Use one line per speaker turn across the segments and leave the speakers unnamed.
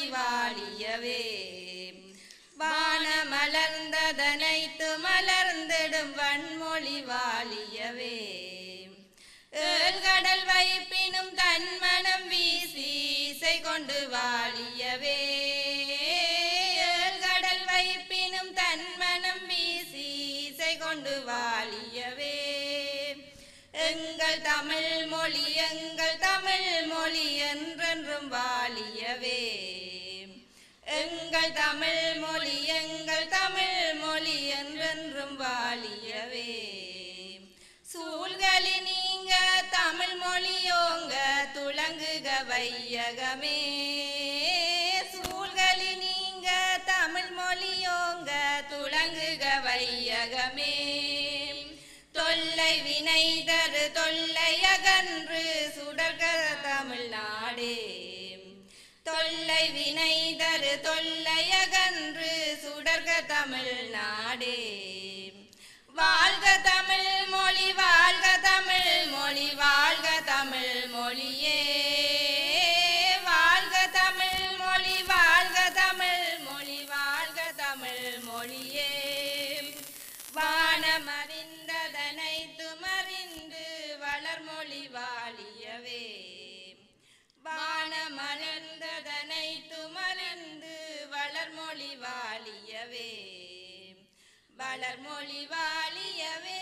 வாழியவே வானமலர்ந்ததனைத்து மலர்ந்திடும் வன்மொழி வாழியவே ஏழ்கடல் வைப்பினும் தன்மனம் வீசி இசை கொண்டு வாழியவே ஏழ்கடல் வைப்பினும் தன்மனம் வீசி இசை கொண்டு வாழியவே எங்கள் தமிழ் மொழி எங்கள் தமிழ் மொழி என்றென்றும் வாழியவே எங்கள் தமிழ் மொழி எங்கள் தமிழ் மொழி என்றென்றும் வாழியவே சூழ்களி நீங்க தமிழ் மொழியோங்க துளங்குக வையகமே சூழ்களி நீங்க தமிழ் மொழியோங்க துளங்குக வையகமே தொல்லை வினை தரு தொல்லை அகன்று சுடர்க தமிழ்நாடே தொல்லை வினை தரு தொல்லை அகன்று சுடர்க தமிழ்நாடே வாழ்க தமிழ் மொழி வாழ்க தமிழ் மொழி வாழ்க தமிழ் மொழியே வாழ்க தமிழ் மொழி வாழ்க தமிழ் மொழி வாழ்க தமிழ் மொழியே வானமறிந்ததனைத்து மறிந்து வளர்மொழி வாழியவே வானமலர்ந்ததனைத்து மலர்ந்து வளர்மொழி வாழியவே வளர்மொழி வாழியவே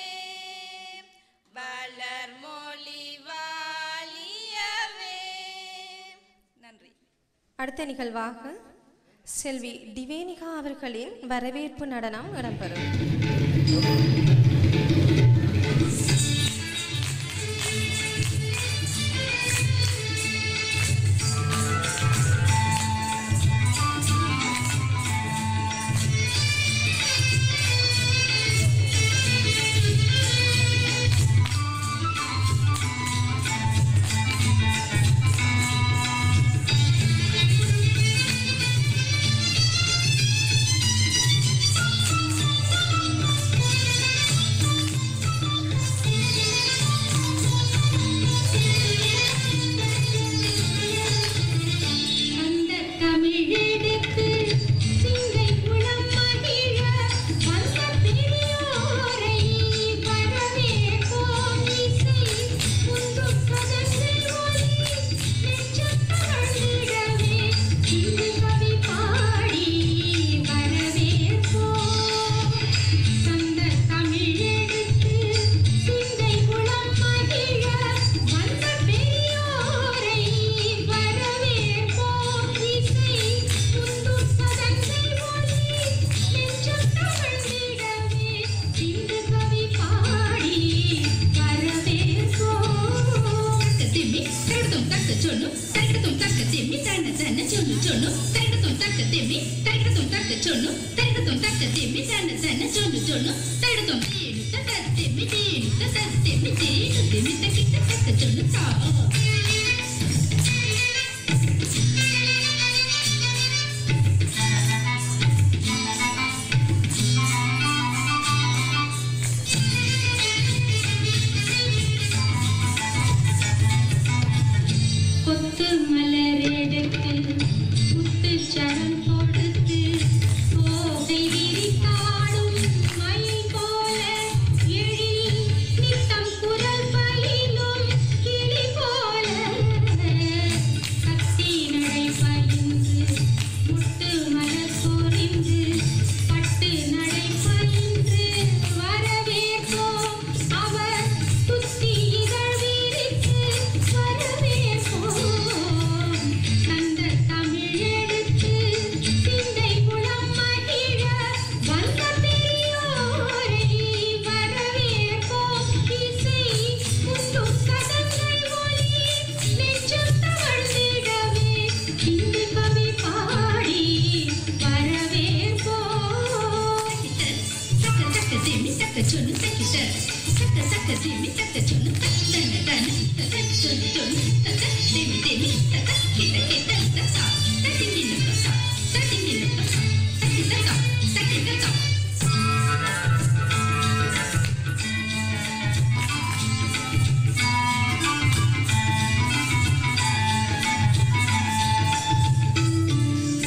வளர்மொழி வாழியவே நன்றி
அடுத்த நிகழ்வாக செல்வி டிவேனிகா அவர்களின் வரவேற்பு நடனம் இடம்பெறும்
அந்த தமிழெடுத்து சிங்கை குளம் மகிழ வந்த பெரியோரை வரவே போலிசை குன்றும் கதங்கள் ஒலி நெஞ்சம் தவழ்ந்திடவே சிந்து கவி பாடி வரவே போ அந்த தமிழெடுத்து சிந்தை குளம் மகிழ வந்த பெரியோரை வரவே போலிசை குன்றும் கதங்கள் ஒலி நெஞ்சம் தவழ்ந்திடவே சிந்து கவி பாடி வரவே போ
திம்மி தரகட்டும் தக்க சொன்னு தரகட்டும் தக்க திம்மி தன தன சொன்னு சொன்னு தரகட்டும் தக்க திம்மி தரகட்டும் தக்க சொன்னு தரகட்டும் தக்க திம்மி தன தன சொன்னு சொன்னு தரகட்டும் தேடு தக்க திம்மி தேடு தக்க திம்மி தேடு திம்மி தக்கிட்ட தக்க சொன்னு தா
கொத்து மலரெடுத்து முத்து சரம் கொடுத்து கோகை விரித்தாடும் மயில் போல எழில் நித்தம் குரல் பயிலும் கிளி போல கத்தி நடை பயின்று முட்டு மலர் பொறிந்து பட்டு நடை பயின்று வரவேற்போம் அவர் துத்தி இதழ் விரித்து வரவேற்போம் அந்த தமிழெடுத்து சிந்தை குளம் மகிழ வந்த பெரியோரை வரவேற்போம் இசை முட்டும் கதங்கள் ஒலி நெஞ்சம் தவழ்ந்திடவே இந்த கவி பாடி வரவேற்போம்
தக்க தக்க திம்மி தக்க சொன்னு தக்கிட்ட தக்க தக்க திம்மி தக்க சொன்னு தன தன தக்க சொன்னு சொன்னு தக்க திம்மி திம்மி தக்க கிட்ட கிட்ட தக்கா தக்கிங்கி தக்கா தக்கிங்கி தக்கா தக்கி தக்கா தக்கி தக்கா
சிந்து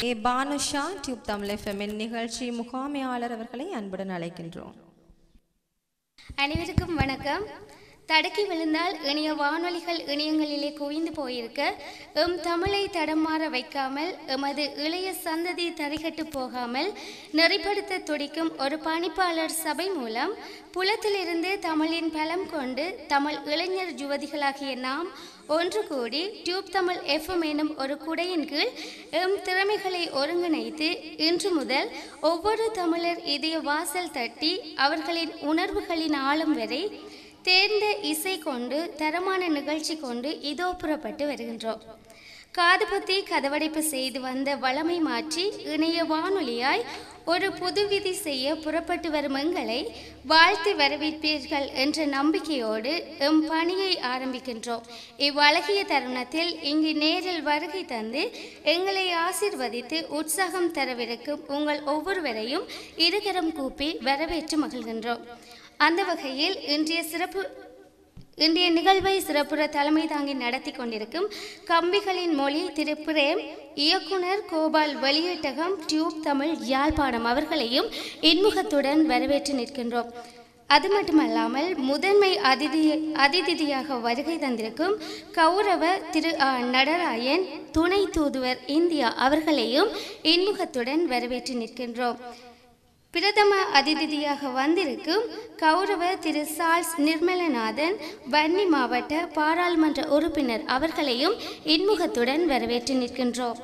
ஏ பானுஷா டியூப் தமிழ் எஃப்எம்மின் நிகழ்ச்சி முகாமையாளர் அவர்களை அன்புடன் அழைக்கின்றோம்
அனைவருக்கும் வணக்கம் தடுக்கி விழுந்தால் இணைய வானொலிகள் இணையங்களிலே குவிந்து போயிருக்க எம் தமிழை தடமாற வைக்காமல் எமது இளைய சந்ததி தரிகட்டு போகாமல் நெறிப்படுத்த துடிக்கும் ஒரு பணிப்பாளர் சபை மூலம் புலத்திலிருந்து தமிழின் பலம் கொண்டு தமிழ் இளைஞர் யுவதிகளாகிய நாம் ஒன்று கூடி டியூப் தமிழ் எஃப்எம் எனும் ஒரு குடையின் கீழ் எம் திறமைகளை ஒருங்கிணைத்து இன்று முதல் ஒவ்வொரு தமிழர் இதய வாசல் தட்டி அவர்களின் உணர்வுகளின் ஆழம் வரை தேர்ந்த இசை கொண்டு தரமான நிகழ்ச்சி கொண்டு இதோ புறப்பட்டு வருகின்றோம் காதுபத்தி கதவடைப்பு செய்து வந்த வளமை மாற்றி இணைய வானொலியாய் ஒரு புது விதி செய்ய புறப்பட்டு வரும் எங்களை வாழ்த்து வரவேற்பீர்கள் என்ற நம்பிக்கையோடு எம் பணியை ஆரம்பிக்கின்றோம் இவ்வழகிய தருணத்தில் இங்கு நேரில் வருகை தந்து எங்களை ஆசிர்வதித்து உற்சாகம் தரவிருக்கும் உங்கள் ஒவ்வொருவரையும் இருகரம் கூப்பி வரவேற்று மகிழ்கின்றோம் அந்த வகையில் இன்றைய சிறப்பு இன்றைய நிகழ்வை சிறப்புற தலைமை தாங்கி நடத்தி கொண்டிருக்கும் கம்பிகளின் மொழி திரு பிரேம் இயக்குனர் கோபால் வெளியீட்டகம் டியூப் தமிழ் யாழ்ப்பாணம் அவர்களையும் இன்முகத்துடன் வரவேற்று நிற்கின்றோம் அது மட்டுமல்லாமல் முதன்மை அதிதி அதிதியாக வருகை தந்திருக்கும் கௌரவ திரு ஆ நடராயன் துணை தூதுவர் இந்தியா அவர்களையும் இன்முகத்துடன் வரவேற்று நிற்கின்றோம் பிரதம அதிதியாக வந்திருக்கும் கௌரவ திரு சால்ஸ் நிர்மலநாதன் வன்னி மாவட்ட பாராளுமன்ற உறுப்பினர் அவர்களையும் இன்முகத்துடன் வரவேற்று நிற்கின்றோம்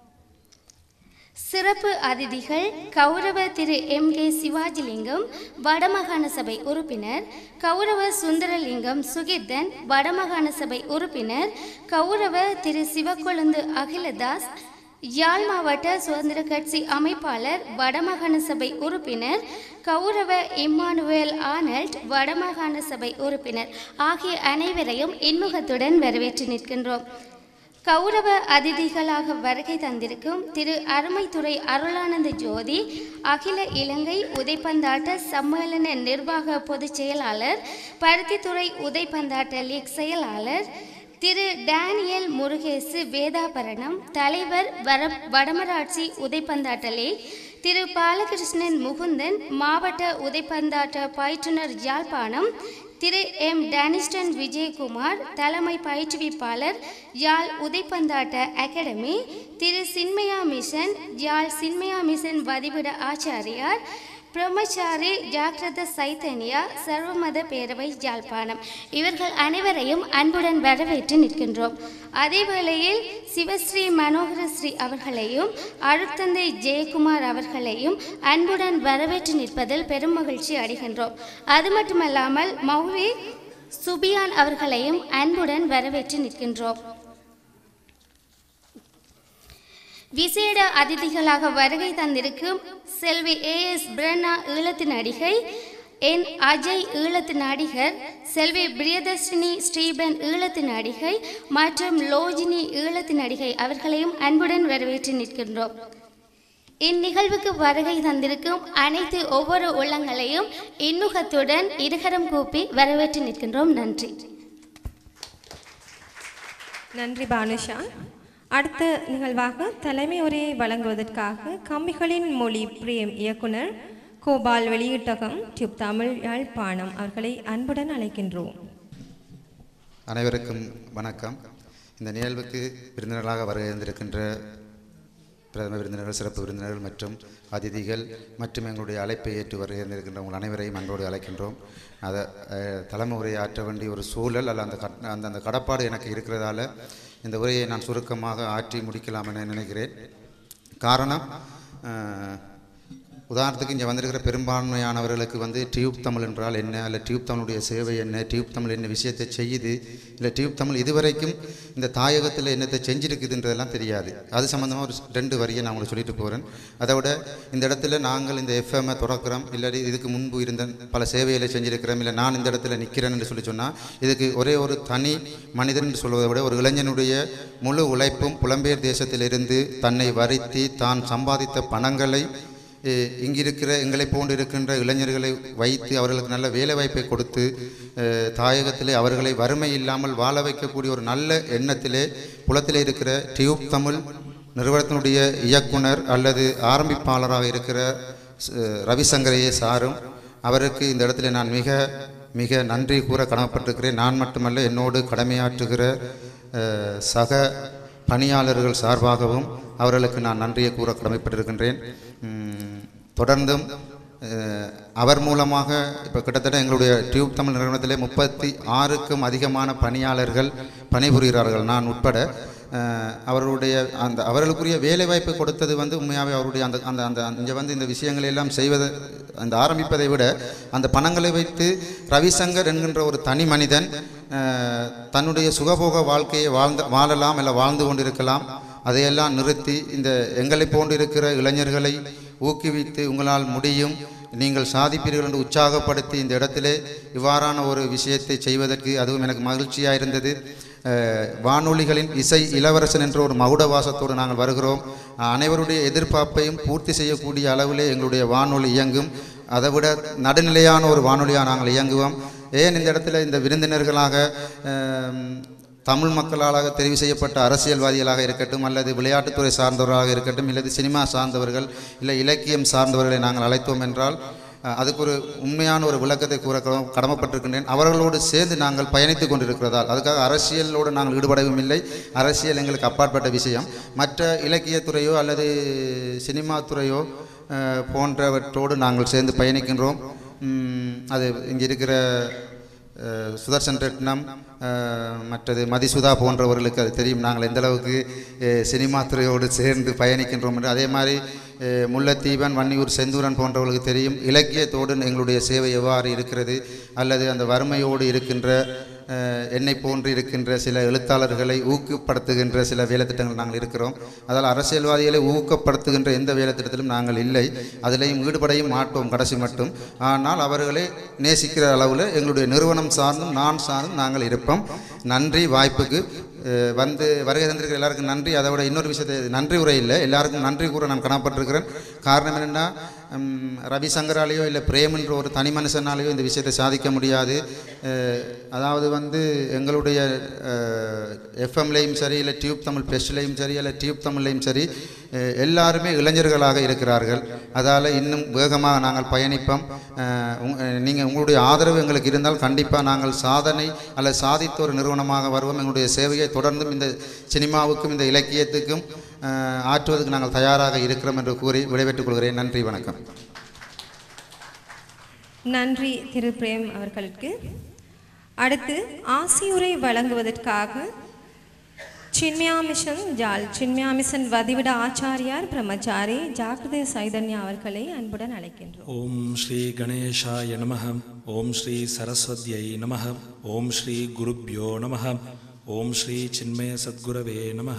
சிறப்பு அதிதிகள் கௌரவ திரு எம் கே சிவாஜிலிங்கம் வடமாகாண சபை உறுப்பினர் கௌரவ சுந்தரலிங்கம் சுகிர்தன் வடமாகாண சபை உறுப்பினர் கௌரவ திரு சிவக்கொழுந்து அகிலதாஸ் யாழ் மாவட்ட சுதந்திர கட்சி அமைப்பாளர் வடமாகாண சபை உறுப்பினர் கௌரவ இம்மானுவேல் ஆனல்ட் வடமாகாண சபை உறுப்பினர் ஆகிய அனைவரையும் இன்முகத்துடன் வரவேற்று நிற்கின்றோம் கௌரவ அதிதிகளாக வருகை தந்திருக்கும் திரு அருமைத்துறை அருளானந்த ஜோதி அகில இலங்கை உதைப்பந்தாட்ட சம்மேளன நிர்வாக பொதுச் செயலாளர் பருத்தித்துறை உதைப்பந்தாட்ட லீக் செயலாளர் திரு டேனியல் முருகேசு வேதாபரணம் தலைவர் வர வடமராட்சி உதைப்பந்தாட்ட லீக் திரு பாலகிருஷ்ணன் முகுந்தன் மாவட்ட உதைப்பந்தாட்ட பயிற்றுனர் யாழ்ப்பாணம் திரு எம் டனிஸ்டன் விஜயகுமார் தலைமை பயிற்றுவிப்பாளர் யாழ் உதைப்பந்தாட்ட அகாடமி திரு சின்மயா மிஷன் யாழ் சின்மயா மிஷன் வதிவிட ஆச்சாரியார் பிரம்மச்சாரி ஜாக்கிரத சைத்தன்யா சர்வமத பேரவை யாழ்ப்பாணம் இவர்கள் அனைவரையும் அன்புடன் வரவேற்று நிற்கின்றோம் அதே வேளையில் சிவஸ்ரீ மனோகர ஸ்ரீ அவர்களையும் அருட்தந்தை ஜெயக்குமார் அவர்களையும் அன்புடன் வரவேற்று நிற்பதில் பெரும் மகிழ்ச்சி அடைகின்றோம் அது மட்டுமல்லாமல் மௌவி சுபியான் அவர்களையும் அன்புடன் வரவேற்று நிற்கின்றோம் விசேட அதிதிகளாக வருகை தந்திருக்கும் செல்வி ஏ எஸ் பிரண்ணா ஈழத்து நடிகை என் அஜய் ஈழத்து நடிகர் செல்வி பிரியதர்ஷினி ஸ்ரீபன் ஈழத்து நடிகை மற்றும் லோஜினி ஈழத்து நடிகை அவர்களையும் அன்புடன் வரவேற்று நிற்கின்றோம் இந்நிகழ்வுக்கு வருகை தந்திருக்கும் அனைத்து ஒவ்வொரு உள்ளங்களையும் இன்முகத்துடன் இருகரம் கூப்பி வரவேற்று நிற்கின்றோம் நன்றி
நன்றி பானுஷா அடுத்த நிகழ்வாக தலைமை உரையை வழங்குவதற்காக கம்பிகளின் மொழி பிரேம் இயக்குனர் கோபால் வெளியீட்டகம் டியூப் தமிழ் யாழ்ப்பாணம் அவர்களை அன்புடன் அழைக்கின்றோம்
அனைவருக்கும் வணக்கம் இந்த நிகழ்வுக்கு விருந்தினர்களாக வருகை தந்திருக்கின்ற பிரதம விருந்தினர்கள் சிறப்பு விருந்தினர்கள் மற்றும் அதிதிகள் மற்றும் எங்களுடைய அழைப்பை ஏற்று வருகை தந்திருக்கின்ற உங்கள் அனைவரையும் அன்போடு அழைக்கின்றோம் அதை அஹ், தலைமை உரையை ஆற்ற வேண்டிய ஒரு சூழல் அல்ல அந்த கட்- அந்த அந்த கடப்பாடு எனக்கு இருக்கிறதால இந்த உரையை நான் சுருக்கமாக ஆற்றி முடிக்கலாம் என நினைக்கிறேன் காரணம் அஹ், உதாரணத்துக்கு இங்கே வந்திருக்கிற பெரும்பான்மையானவர்களுக்கு வந்து டியூப் தமிழ் என்றால் என்ன அல்ல டியூப் தமிழுடைய சேவை என்ன டியூப் தமிழ் என்ன விஷயத்தை செய்யுது இல்லை டியூப் தமிழ் இதுவரைக்கும் இந்த தாயகத்தில் என்னத்தை செஞ்சிருக்குதுன்றதெல்லாம் தெரியாது அது சம்மந்தமாக ஒரு ரெண்டு வரியை நான் உங்களுக்கு சொல்லிட்டு போகிறேன் அதை விட இந்த இடத்துல நாங்கள் இந்த எஃப்எம்ஐ துறக்கிறோம் இல்லாட்டி இதுக்கு முன்பு இருந்த பல சேவைகளை செஞ்சிருக்கிறோம் இல்லை நான் இந்த இடத்துல நிற்கிறேன் என்று சொல்லி சொன்னால் இதுக்கு ஒரே ஒரு தனி மனிதன் என்று சொல்வதை விட ஒரு இளைஞனுடைய முழு உழைப்பும் புலம்பெயர் தேசத்திலிருந்து தன்னை வருத்தி தான் சம்பாதித்த பணங்களை அஹ் இங்கிருக்கிற எங்களை போன்று இருக்கின்ற இளைஞர்களை வைத்து அவர்களுக்கு நல்ல வேலை வாய்ப்பை கொடுத்து அஹ் தாயகத்திலே அவர்களை வறுமை இல்லாமல் வாழ வைக்கக்கூடிய ஒரு நல்ல எண்ணத்திலே புலத்திலே இருக்கிற டியூப் தமிழ் நிறுவனத்தினுடைய இயக்குனர் அல்லது ஆரம்பிப்பாளராக இருக்கிற ஸ்- ரவிசங்கரையே சாரும் அவருக்கு இந்த இடத்துல நான் மிக மிக நன்றி கூற கடமைப்பட்டிருக்கிறேன் நான் மட்டுமல்ல என்னோடு கடமையாற்றுகிற அஹ், சக பணியாளர்கள் சார்பாகவும் அவர்களுக்கு நான் நன்றியை கூற கடமைப்பட்டிருக்கின்றேன் உம், தொடர்ந்தும் அஹ், அவர் மூலமாக இப்போ கிட்டத்தட்ட எங்களுடைய டியூப் தமிழ் நிறுவனத்திலே முப்பத்தி ஆறுக்கும் அதிகமான பணியாளர்கள் பணிபுரிகிறார்கள் நான் உட்பட அஹ், அவர்களுடைய அந்த அவர்களுக்குரிய வேலைவாய்ப்பு கொடுத்தது வந்து உண்மையாகவே அவருடைய அந்த அந்த அந்த இங்கே வந்து இந்த விஷயங்களை எல்லாம் செய்வதை அந்த ஆரம்பிப்பதை விட அந்த பணங்களை வைத்து ரவிசங்கர் என்கின்ற ஒரு தனி மனிதன் அஹ், தன்னுடைய சுகபோக வாழ்க்கையை வாழ்ந்து வாழலாம் இல்லை வாழ்ந்து கொண்டிருக்கலாம் அதையெல்லாம் நிறுத்தி இந்த எங்களை போன்றிருக்கிற இளைஞர்களை ஊக்குவித்து உங்களால் முடியும் நீங்கள் சாதிப்பீர்கள் என்று உற்சாகப்படுத்தி இந்த இடத்திலே இவ்வாறான ஒரு விஷயத்தை செய்வதற்கு அதுவும் எனக்கு மகிழ்ச்சியாக இருந்தது அஹ், வானொலிகளின் இசை இளவரசன் என்ற ஒரு மகுட வாசத்தோடு நாங்கள் வருகிறோம் அனைவருடைய எதிர்பார்ப்பையும் பூர்த்தி செய்யக்கூடிய அளவிலே எங்களுடைய வானொலி இயங்கும் அதை விட நடுநிலையான ஒரு வானொலியாக நாங்கள் இயங்குவோம் ஏன் இந்த இடத்துல இந்த விருந்தினர்களாக அஹ், தமிழ் மக்களாக தெரிவு செய்யப்பட்ட அரசியல்வாதிகளாக இருக்கட்டும் அல்லது விளையாட்டுத்துறை சார்ந்தவர்களாக இருக்கட்டும் அல்லது சினிமா சார்ந்தவர்கள் இல்லை இலக்கியம் சார்ந்தவர்களை நாங்கள் அழைத்தோம் என்றால் அஹ், அதுக்கு ஒரு உண்மையான ஒரு விளக்கத்தை கூற கடம- கடமைப்பட்டிருக்கின்றேன் அவர்களோடு சேர்ந்து நாங்கள் பயணித்து கொண்டிருக்கிறதால் அதுக்காக அரசியலோடு நாங்கள் ஈடுபடவும் இல்லை அரசியல் எங்களுக்கு அப்பாற்பட்ட விஷயம் மற்ற இலக்கியத்துறையோ அல்லது சினிமா துறையோ அஹ், போன்றவற்றோடு நாங்கள் சேர்ந்து பயணிக்கின்றோம் உம், அது இங்கே இருக்கிற அஹ், சுதர்சன் ரத்னம் அஹ், மற்றது மதிசுதா போன்றவர்களுக்கு அது தெரியும் நாங்கள் எந்த அளவுக்கு அஹ், சினிமா துறையோடு சேர்ந்து பயணிக்கின்றோம் என்று அதே மாதிரி அஹ், முல்லைத்தீவன் வன்னியூர் செந்தூரன் போன்றவர்களுக்கு தெரியும் இலக்கியத்தோடு எங்களுடைய சேவை எவ்வாறு இருக்கிறது அல்லது அந்த வறுமையோடு இருக்கின்ற அஹ், என்னை போன்று இருக்கின்ற சில எழுத்தாளர்களை ஊக்கப்படுத்துகின்ற சில வேலைத்திட்டங்கள் நாங்கள் இருக்கிறோம் அதால் அரசியல்வாதிகளை ஊக்கப்படுத்துகின்ற எந்த வேலைத்திட்டத்திலும் நாங்கள் இல்லை அதிலையும் ஈடுபடையும் மாட்டோம் கடைசி மட்டும் ஆனால் அவர்களை நேசிக்கிற அளவில் எங்களுடைய நிறுவனம் சார்ந்தும் நான் சார்ந்தும் நாங்கள் இருப்போம் நன்றி வாய்ப்புக்கு அஹ், வந்து வருகை தந்திருக்கிற எல்லாருக்கும் நன்றி அதை விட இன்னொரு விஷயத்தை நன்றி உரை இல்லை எல்லாருக்கும் நன்றி கூற நான் கடமைப்பட்டிருக்கிறேன் காரணம் என்னென்னா ம், ரவிசங்கராலேயோ இல்லை பிரேம் என்ற ஒரு தனி மனுஷனாலேயோ இந்த விஷயத்தை சாதிக்க முடியாது அஹ், அதாவது வந்து எங்களுடைய எஃப்எம்லேயும் சரி இல்லை டியூப் தமிழ் பெஸ்ட்லேயும் சரி இல்லை டியூப் தமிழ்லையும் சரி அஹ், எல்லாருமே இளைஞர்களாக இருக்கிறார்கள் அதால் இன்னும் வேகமாக நாங்கள் பயணிப்போம் நீங்கள் உங்களுடைய ஆதரவு எங்களுக்கு இருந்தால் கண்டிப்பாக நாங்கள் சாதனை அல்லது சாதித்த ஒரு நிறுவனமாக வருவோம் எங்களுடைய சேவையை தொடர்ந்தும் இந்த சினிமாவுக்கும் இந்த இலக்கியத்துக்கும் அஹ், ஆற்றுவதற்கு நாங்கள் தயாராக இருக்கிறோம் என்று கூறி விடைபெற்றுக் கொள்கிறேன் நன்றி வணக்கம்
நன்றி திரு பிரேம் அவர்களுக்கு அடுத்து ஆசியுரை வழங்குவதற்காக சின்மயாமிஷன் ஜால் சின்மயாமிஷன் வதிவிட ஆச்சாரியார் பிரம்மச்சாரி ஜாக்கிரதை சைதன்யா அவர்களை அன்புடன் அழைக்கின்றோம்
ஓம் ஸ்ரீ கணேஷாய நம ஓம் ஸ்ரீ சரஸ்வத்யை நம ஓம் ஸ்ரீ குருப்யோ நம ஓம் ஸ்ரீ சின்மய சத்குரவே நம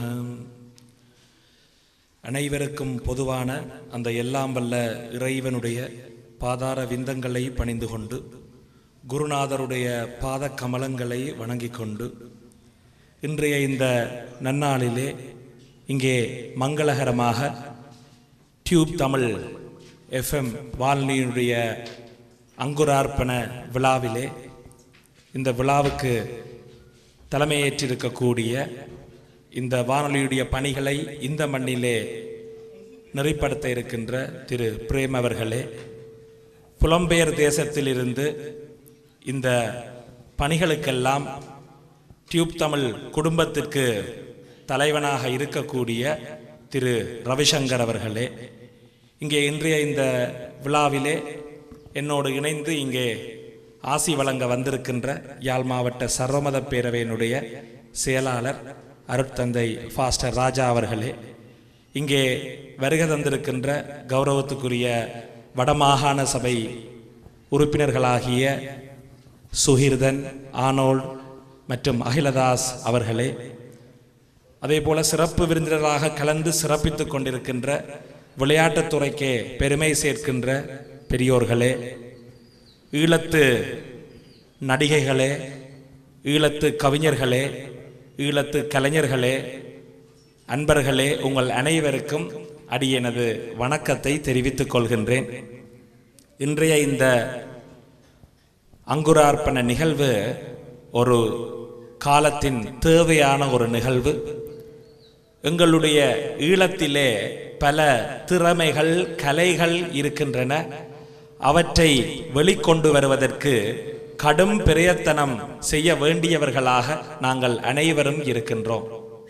அனைவருக்கும் பொதுவான அந்த எல்லாம் வல்ல இறைவனுடைய பாதார விந்தங்களை பணிந்து கொண்டு குருநாதருடைய பாத கமலங்களை வணங்கிக் கொண்டு இன்றைய இந்த நன்னாளிலே இங்கே மங்களகரமாக டியூப் தமிழ் எஃப்எம் வானொலியினுடைய அங்குரார்ப்பண விழாவிலே இந்த விழாவுக்கு தலைமையேற்றிருக்கக்கூடிய இந்த வானொலியுடைய பணிகளை இந்த மண்ணிலே நெறிப்படுத்த இருக்கின்ற திரு பிரேம் அவர்களே புலம்பெயர் தேசத்திலிருந்து இந்த பணிகளுக்கெல்லாம் டியூப் தமிழ் குடும்பத்திற்கு தலைவனாக இருக்கக்கூடிய திரு ரவிசங்கர் அவர்களே இங்கே இன்றைய இந்த விழாவிலே என்னோடு இணைந்து இங்கே ஆசி வழங்க வந்திருக்கின்ற யாழ் மாவட்ட சர்வமத பேரவையினுடைய செயலாளர் அருட்தந்தை ஃபாஸ்டர் ராஜா அவர்களே இங்கே வருகை தந்திருக்கின்ற கௌரவத்துக்குரிய வடமாகாண சபை உறுப்பினர்களாகிய சுஹிர்தன் ஆனோல்ட் மற்றும் அகிலதாஸ் அவர்களே அதேபோல சிறப்பு விருந்தினராக கலந்து சிறப்பித்துக் கொண்டிருக்கின்ற விளையாட்டுத்துறைக்கே பெருமை சேர்க்கின்ற பெரியோர்களே ஈழத்து நடிகைகளே ஈழத்து கவிஞர்களே ஈழத்து கலைஞர்களே அன்பர்களே உங்கள் அனைவருக்கும் அடியனது வணக்கத்தை தெரிவித்துக் கொள்கின்றேன் இன்றைய இந்த அங்குரார்ப்பண நிகழ்வு ஒரு காலத்தின் தேவையான ஒரு நிகழ்வு எங்களுடைய ஈழத்திலே பல திறமைகள் கலைகள் இருக்கின்றன அவற்றை வெளிக்கொண்டு வருவதற்கு கடும் பிரயத்தனம் செய்ய வேண்டியவர்களாக நாங்கள் அனைவரும் இருக்கின்றோம்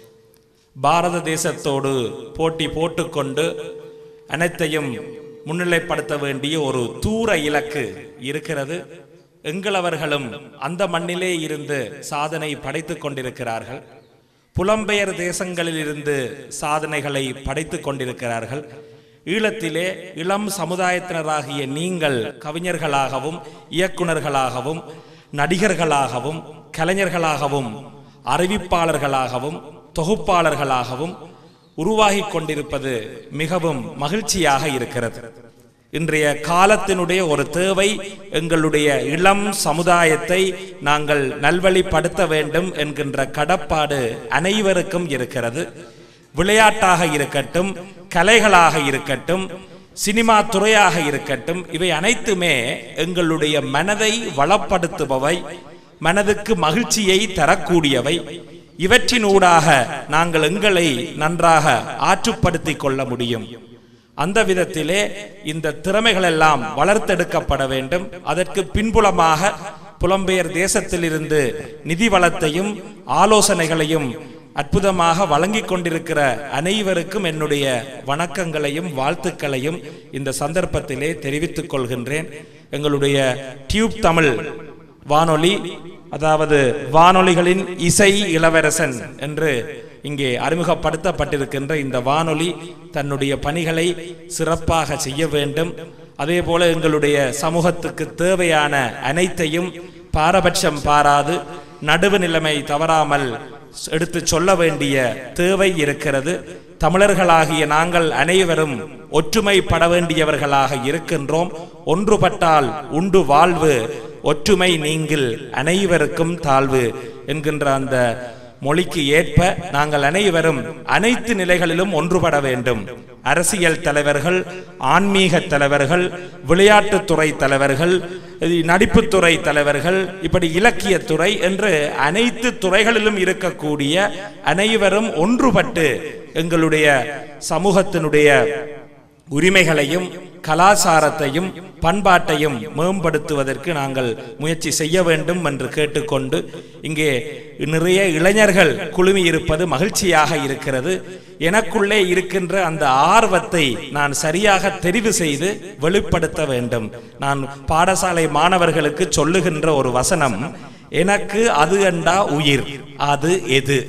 பாரத தேசத்தோடு போட்டி போட்டுக்கொண்டு அனைத்தையும் முன்னிலைப்படுத்த வேண்டிய ஒரு தூர இலக்கு இருக்கிறது எங்களவர்களும் அந்த மண்ணிலே இருந்து சாதனை படைத்துக் கொண்டிருக்கிறார்கள் புலம்பெயர் தேசங்களில் இருந்து சாதனைகளை படைத்துக் கொண்டிருக்கிறார்கள் ஈழத்திலே இளம் சமுதாயத்தினராகிய நீங்கள் கவிஞர்களாகவும் இயக்குனர்களாகவும் நடிகர்களாகவும் கலைஞர்களாகவும் அறிவிப்பாளர்களாகவும் தொகுப்பாளர்களாகவும் உருவாகி கொண்டிருப்பது மிகவும் மகிழ்ச்சியாக இருக்கிறது இன்றைய காலத்தினுடைய ஒரு தேவை எங்களுடைய இளம் சமுதாயத்தை நாங்கள் நல்வழிப்படுத்த வேண்டும் என்கின்ற கடப்பாடு அனைவருக்கும் இருக்கிறது விளையாட்டாக இருக்கட்டும் கலைகளாக இருக்கட்டும் சினிமா துறையாக இருக்கட்டும் இவை அனைத்துமே எங்களுடைய மனதை வளப்படுத்துபவை மனதுக்கு மகிழ்ச்சியை தரக்கூடியவை இவற்றினூடாக நாங்கள் எங்களை நன்றாக ஆற்றுப்படுத்திக் கொள்ள முடியும் அந்த விதத்திலே இந்த திறமைகள் எல்லாம் வளர்த்தெடுக்கப்பட வேண்டும் அதற்கு பின்புலமாக புலம்பெயர் தேசத்திலிருந்து நிதி வளத்தையும் ஆலோசனைகளையும் அற்புதமாக வழங்கிக் கொண்டிருக்கிற அனைவருக்கும் என்னுடைய வணக்கங்களையும் வாழ்த்துக்களையும் இந்த சந்தர்ப்பத்திலே தெரிவித்துக் கொள்கின்றேன் எங்களுடைய டியூப் தமிழ் வானொலி அதாவது வானொலிகளின் இசை இளவரசன் என்று இங்கே அறிமுகப்படுத்தப்பட்டிருக்கின்ற இந்த வானொலி தன்னுடைய பணிகளை சிறப்பாக செய்ய வேண்டும் அதே போல எங்களுடைய சமூகத்துக்கு தேவையான அனைத்தையும் பாரபட்சம் பாராது நடுவு நிலைமை தவறாமல் எடுத்து சொல்ல வேண்டிய தேவை இருக்கிறது தமிழர்களாகிய நாங்கள் அனைவரும் ஒற்றுமைப்பட வேண்டியவர்களாக இருக்கின்றோம் ஒன்றுபட்டால் உண்டு வாழ்வு ஒற்றுமை நீங்கில் அனைவருக்கும் தாழ்வு என்கின்ற அந்த மொழிக்கு ஏற்ப நாங்கள் அனைவரும் அனைத்து நிலைகளிலும் ஒன்றுபட வேண்டும் அரசியல் தலைவர்கள் ஆன்மீக தலைவர்கள் விளையாட்டுத்துறை தலைவர்கள் நடிப்புத்துறை தலைவர்கள் இப்படி இலக்கியத்துறை என்று அனைத்து துறைகளிலும் இருக்கக்கூடிய அனைவரும் ஒன்றுபட்டு எங்களுடைய சமூகத்தினுடைய உரிமைகளையும் கலாச்சாரத்தையும் பண்பாட்டையும் மேம்படுத்துவதற்கு நாங்கள் முயற்சி செய்ய வேண்டும் என்று கேட்டுக்கொண்டு இங்கே நிறைய இளைஞர்கள் குழுமி இருப்பது மகிழ்ச்சியாக இருக்கிறது எனக்குள்ளே இருக்கின்ற அந்த ஆர்வத்தை நான் சரியாக தெரிவு செய்து வெளிப்படுத்த வேண்டும் நான் பாடசாலை மாணவர்களுக்கு சொல்லுகின்ற ஒரு வசனம் எனக்கு அது அண்டா உயிர் அது எது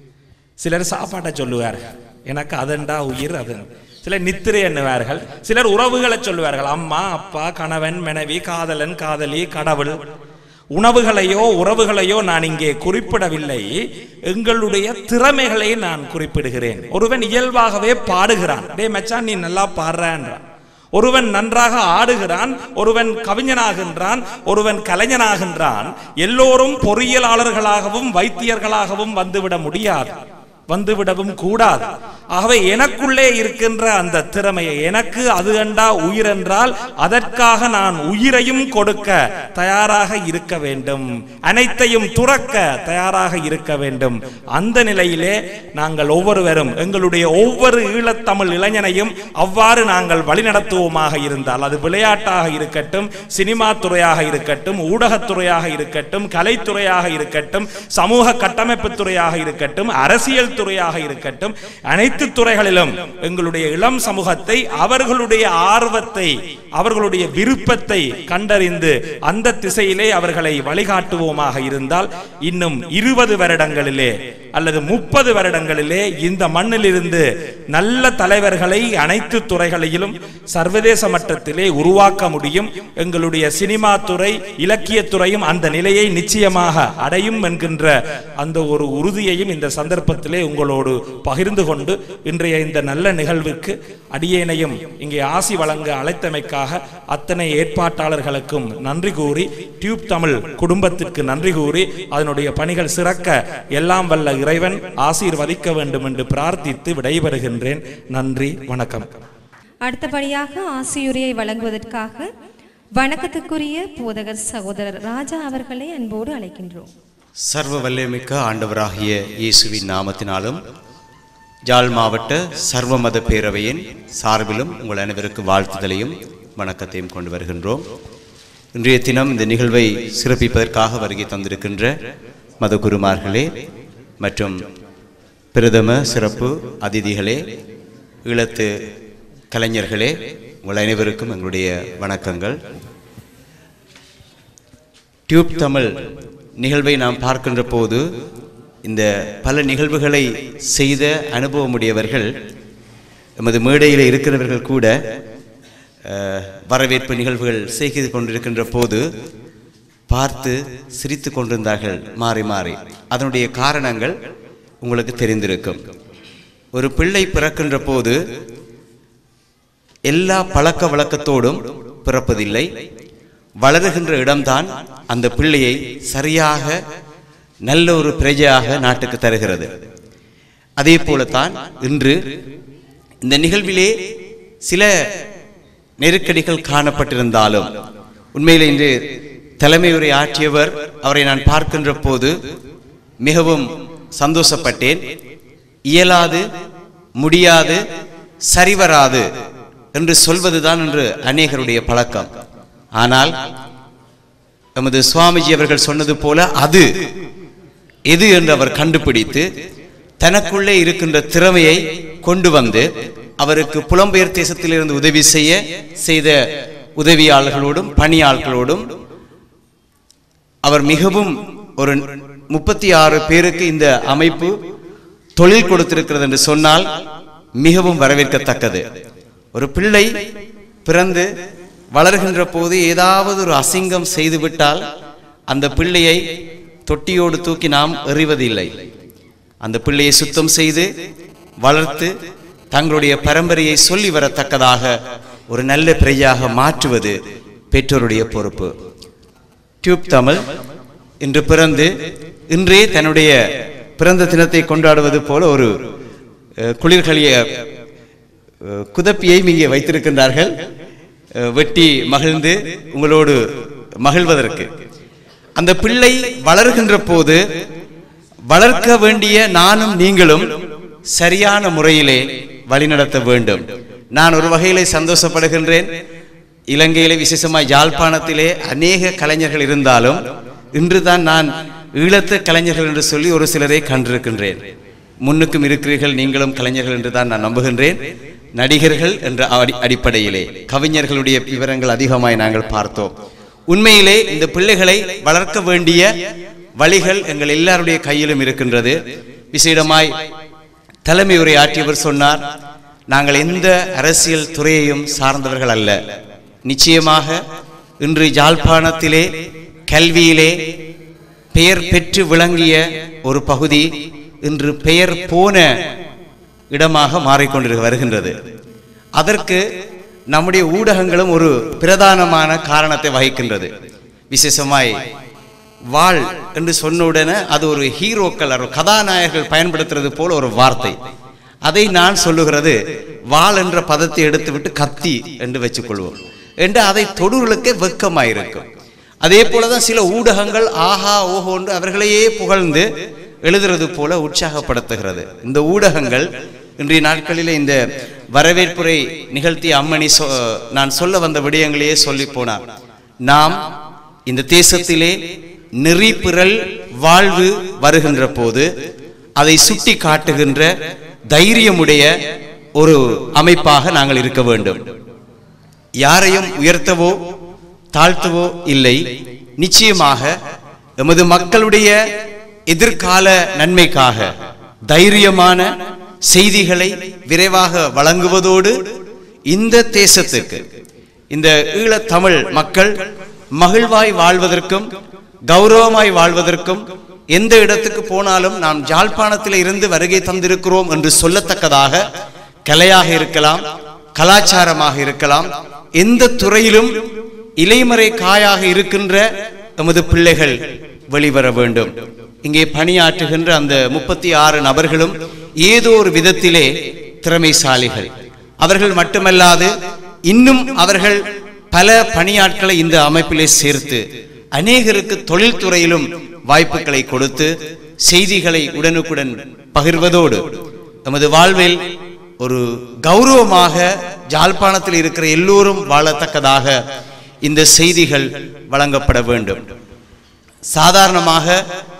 சிலர் சாப்பாட்டை சொல்லுவார் எனக்கு அதண்டா உயிர் அது சிலர் நித்திரை எண்ணுவார்கள் சிலர் உறவுகளை சொல்லுவார்கள் அம்மா அப்பா கணவன் மனைவி காதலன் காதலி கடவுள் உணவுகளையோ உறவுகளையோ நான் இங்கே குறிப்பிடவில்லை எங்களுடைய திறமைகளை நான் குறிப்பிடுகிறேன் ஒருவன் இயல்பாகவே பாடுகிறான் டே மச்சான் நீ நல்லா பாடுறான்றான் ஒருவன் நன்றாக ஆடுகிறான் ஒருவன் கவிஞனாகின்றான் ஒருவன் கலைஞனாகின்றான் எல்லோரும் பொறியியலாளர்களாகவும் வைத்தியர்களாகவும் வந்துவிட முடியாது வந்துவிடவும் கூடாது ஆகவே எனக்குள்ளே இருக்கின்ற அந்த திறமையை எனக்கு அது அண்டா உயிர் என்றால் அதற்காக நான் உயிரையும் கொடுக்க தயாராக இருக்க வேண்டும் அனைத்தையும் துறக்க தயாராக இருக்க வேண்டும் அந்த நிலையிலே நாங்கள் ஒவ்வொருவரும் எங்களுடைய ஒவ்வொரு ஈழத்தமிழ் இளைஞனையும் அவ்வாறு நாங்கள் வழிநடத்துவோமாக இருந்தால் அது விளையாட்டாக இருக்கட்டும் சினிமா துறையாக இருக்கட்டும் ஊடகத்துறையாக இருக்கட்டும் கலைத்துறையாக இருக்கட்டும் சமூக கட்டமைப்பு துறையாக இருக்கட்டும் அரசியல் துறையாக இருக்கட்டும் அனைத்து துறைகளிலும் எங்களுடைய இளம் சமூகத்தை அவர்களுடைய ஆர்வத்தை அவர்களுடைய விருப்பத்தை கண்டறிந்து அந்த திசையிலே அவர்களை வழிகாட்டுவோமாக இருந்தால் இன்னும் இருபது வருடங்களிலே அல்லது முப்பது வருடங்களிலே இந்த மண்ணிலிருந்து நல்ல தலைவர்களை அனைத்து துறைகளிலும் சர்வதேச மட்டத்திலே உருவாக்க முடியும் எங்களுடைய சினிமா துறை இலக்கியத்துறையும் அந்த நிலையை நிச்சயமாக அடையும் என்கின்ற அந்த ஒரு உறுதியையும் இந்த சந்தர்ப்பத்திலே உங்களோடு பகிர்ந்து கொண்டு இன்றைய இந்த நல்ல நிகழ்வுக்கு அடியேனையும் இங்கே ஆசி வழங்க அழைத்தமைக்காக அத்தனை ஏற்பாட்டாளர்களுக்கும் நன்றி கூறி டியூப் தமிழ் குடும்பத்திற்கு நன்றி கூறி அதனுடைய பணிகள் சிறக்க எல்லாம் வல்ல இறைவன் ஆசீர்வதிக்க வேண்டும் என்று பிரார்த்தித்து விடைபெறுகின்றேன் நன்றி வணக்கம்
அடுத்தபடியாக ஆசியுரையை வழங்குவதற்காக வணக்கத்துக்குரிய போதகர் சகோதரர் ராஜா அவர்களை அன்போடு அழைக்கின்றோம்
சர்வ வல்லமிக்க ஆண்டவராகிய இயேசுவின் நாமத்தினாலும் ஜாழ் மாவட்ட சர்வமத பேரவையின் சார்பிலும் உங்கள் அனைவருக்கு வாழ்த்துதலையும் வணக்கத்தையும் கொண்டு வருகின்றோம் இன்றைய தினம் இந்த நிகழ்வை சிறப்பிப்பதற்காக வருகை தந்திருக்கின்ற மதகுருமார்களே மற்றும் பிரதம சிறப்பு அதிதிகளே ஈழத்து கலைஞர்களே உங்கள் அனைவருக்கும் எங்களுடைய வணக்கங்கள் டியூப் தமிழ் நிகழ்வை நாம் பார்க்கின்ற போது இந்த பல நிகழ்வுகளை செய்த அனுபவமுடையவர்கள் எமது மேடையில் இருக்கிறவர்கள் கூட அஹ், வரவேற்பு நிகழ்வுகள் செய்து கொண்டிருக்கின்ற போது பார்த்து சிரித்து கொண்டிருந்தார்கள் மாறி மாறி அதனுடைய காரணங்கள் உங்களுக்கு தெரிந்திருக்கும் ஒரு பிள்ளை பிறக்கின்ற போது எல்லா பழக்க வழக்கத்தோடும் பிறப்பதில்லை வளருகின்ற இடம்தான் அந்த பிள்ளையை சரியாக நல்ல ஒரு பிரஜையாக நாட்டுக்கு தருகிறது அதே போலத்தான் இன்று இந்த நிகழ்விலே சில நெருக்கடிகள் காணப்பட்டிருந்தாலும் உண்மையில் இன்று தலைமை உரை ஆற்றியவர் அவரை நான் பார்க்கின்ற போது மிகவும் சந்தோஷப்பட்டேன் இயலாது முடியாது சரிவராது என்று சொல்வதுதான் என்று அநேகருடைய பழக்கம் ஆனால் நமது சுவாமிஜி அவர்கள் சொன்னது போல அது எது என்று அவர் கண்டுபிடித்து தனக்குள்ளே இருக்கின்ற திறமையை கொண்டு வந்து அவருக்கு புலம்பெயர் தேசத்திலிருந்து உதவி செய்ய செய்த உதவியாளர்களோடும் பணியாளர்களோடும் அவர் மிகவும் ஒரு முப்பத்தி ஆறு பேருக்கு இந்த அமைப்பு தொழில் கொடுத்திருக்கிறது என்று சொன்னால் மிகவும் வரவேற்கத்தக்கது ஒரு பிள்ளை பிறந்து வளர்கின்ற போது ஏதாவது ஒரு அசிங்கம் செய்துவிட்டால் அந்த பிள்ளையை தொட்டியோடு தூக்கி நாம் எறிவதில்லை அந்த பிள்ளையை சுத்தம் செய்து வளர்த்து தங்களுடைய பரம்பரையை சொல்லி வரத்தக்கதாக ஒரு நல்ல பிரையாக மாற்றுவது பெற்றோருடைய பொறுப்பு டியூப் தமிழ் இன்று பிறந்து இன்றே தன்னுடைய பிறந்த தினத்தை கொண்டாடுவது போல ஒரு அஹ், குளிர்களிய அஹ், குதப்பியை இங்கே வைத்திருக்கின்றார்கள் அஹ், வெட்டி மகிழ்ந்து உங்களோடு மகிழ்வதற்கு அந்த பிள்ளை வளர்கின்ற போது வளர்க்க வேண்டிய நானும் நீங்களும் சரியான முறையிலே வழிநடத்த வேண்டும் நான் ஒரு வகையிலே சந்தோஷப்படுகின்றேன் இலங்கையிலே விசேஷமாய் யாழ்ப்பாணத்திலே அநேக கலைஞர்கள் இருந்தாலும் இன்றுதான் நான் ஈழத்து கலைஞர்கள் என்று சொல்லி ஒரு சிலரை கண்டிருக்கின்றேன் முன்னுக்கும் இருக்கிறீர்கள் நீங்களும் கலைஞர்கள் என்று தான் நான் நம்புகின்றேன் நடிகர்கள் என்ற அடி- அடிப்படையிலே கவிஞர்களுடைய விவரங்கள் அதிகமாய் நாங்கள் பார்த்தோம் உண்மையிலே இந்த பிள்ளைகளை வளர்க்க வேண்டிய வழிகள் எங்கள் எல்லாருடைய கையிலும் இருக்கின்றது விசேடமாய் தலைமை உரை ஆற்றியவர் சொன்னார் நாங்கள் எந்த அரசியல் துறையையும் சார்ந்தவர்கள் அல்ல நிச்சயமாக இன்று யாழ்ப்பாணத்திலே கல்வியிலே பெயர் பெற்று விளங்கிய ஒரு பகுதி இன்று பெயர் போன இடமாக மாறிக்கொண்டு வருகின்றது அதற்கு நம்முடைய ஊடகங்களும் ஒரு பிரதானமான காரணத்தை வகிக்கின்றது விசேஷமாய் வாழ் என்று சொன்ன உடனே அது ஒரு ஹீரோக்கள் ஒரு கதாநாயகர்கள் பயன்படுத்துறது போல ஒரு வார்த்தை அதை நான் சொல்லுகிறது வாள் என்ற பதத்தை எடுத்துவிட்டு கத்தி என்று வச்சுக்கொள்வோம் என்று அதை தொடுகளுக்கே வெக்கமாயிருக்கும் அதே போலதான் சில ஊடகங்கள் ஆஹா ஓஹோ என்று அவர்களையே புகழ்ந்து எழுதுறது போல உற்சாகப்படுத்துகிறது இந்த ஊடகங்கள் இன்றைய நாட்களிலே இந்த வரவேற்புரை நிகழ்த்திய அம்மணி சொ- நான் சொல்ல வந்த விடயங்களையே சொல்லி போனார் நாம் இந்த தேசத்திலே நெறிப்பிரல் வாழ்வு வருகின்ற போது அதை சுட்டி காட்டுகின்ற தைரியமுடைய ஒரு அமைப்பாக நாங்கள் இருக்க வேண்டும் யாரையும் உயர்த்தவோ தாழ்த்தவோ இல்லை நிச்சயமாக எமது மக்களுடைய எதிர்கால நன்மைக்காக தைரியமான செய்திகளை விரைவாக வழங்குவதோடு இந்த தேசத்துக்கு இந்த ஈழத்தமிழ் மக்கள் மகிழ்வாய் வாழ்வதற்கும் கௌரவமாய் வாழ்வதற்கும் எந்த இடத்துக்கு போனாலும் நாம் ஜாழ்ப்பாணத்தில் இருந்து வருகை தந்திருக்கிறோம் என்று சொல்லத்தக்கதாக கலையாக இருக்கலாம் கலாச்சாரமாக இருக்கலாம் எந்த துறையிலும் இலைமறை காயாக இருக்கின்ற எமது பிள்ளைகள் வெளிவர வேண்டும் இங்கே பணியாற்றுகின்ற அந்த முப்பத்தி ஆறு நபர்களும் ஏதோ ஒரு விதத்திலே திறமைசாலிகள் அவர்கள் மட்டுமல்லாது இன்னும் அவர்கள் பல பணியாட்களை இந்த அமைப்பிலே சேர்த்து அநேகருக்கு தொழில்துறையிலும் வாய்ப்புகளை கொடுத்து செய்திகளை உடனுக்குடன் பகிர்வதோடு எமது வாழ்வில் ஒரு கௌரவமாக ஜாழ்ப்பாணத்தில் இருக்கிற எல்லோரும் வாழத்தக்கதாக இந்த செய்திகள் வழங்கப்பட வேண்டும் சாதாரணமாக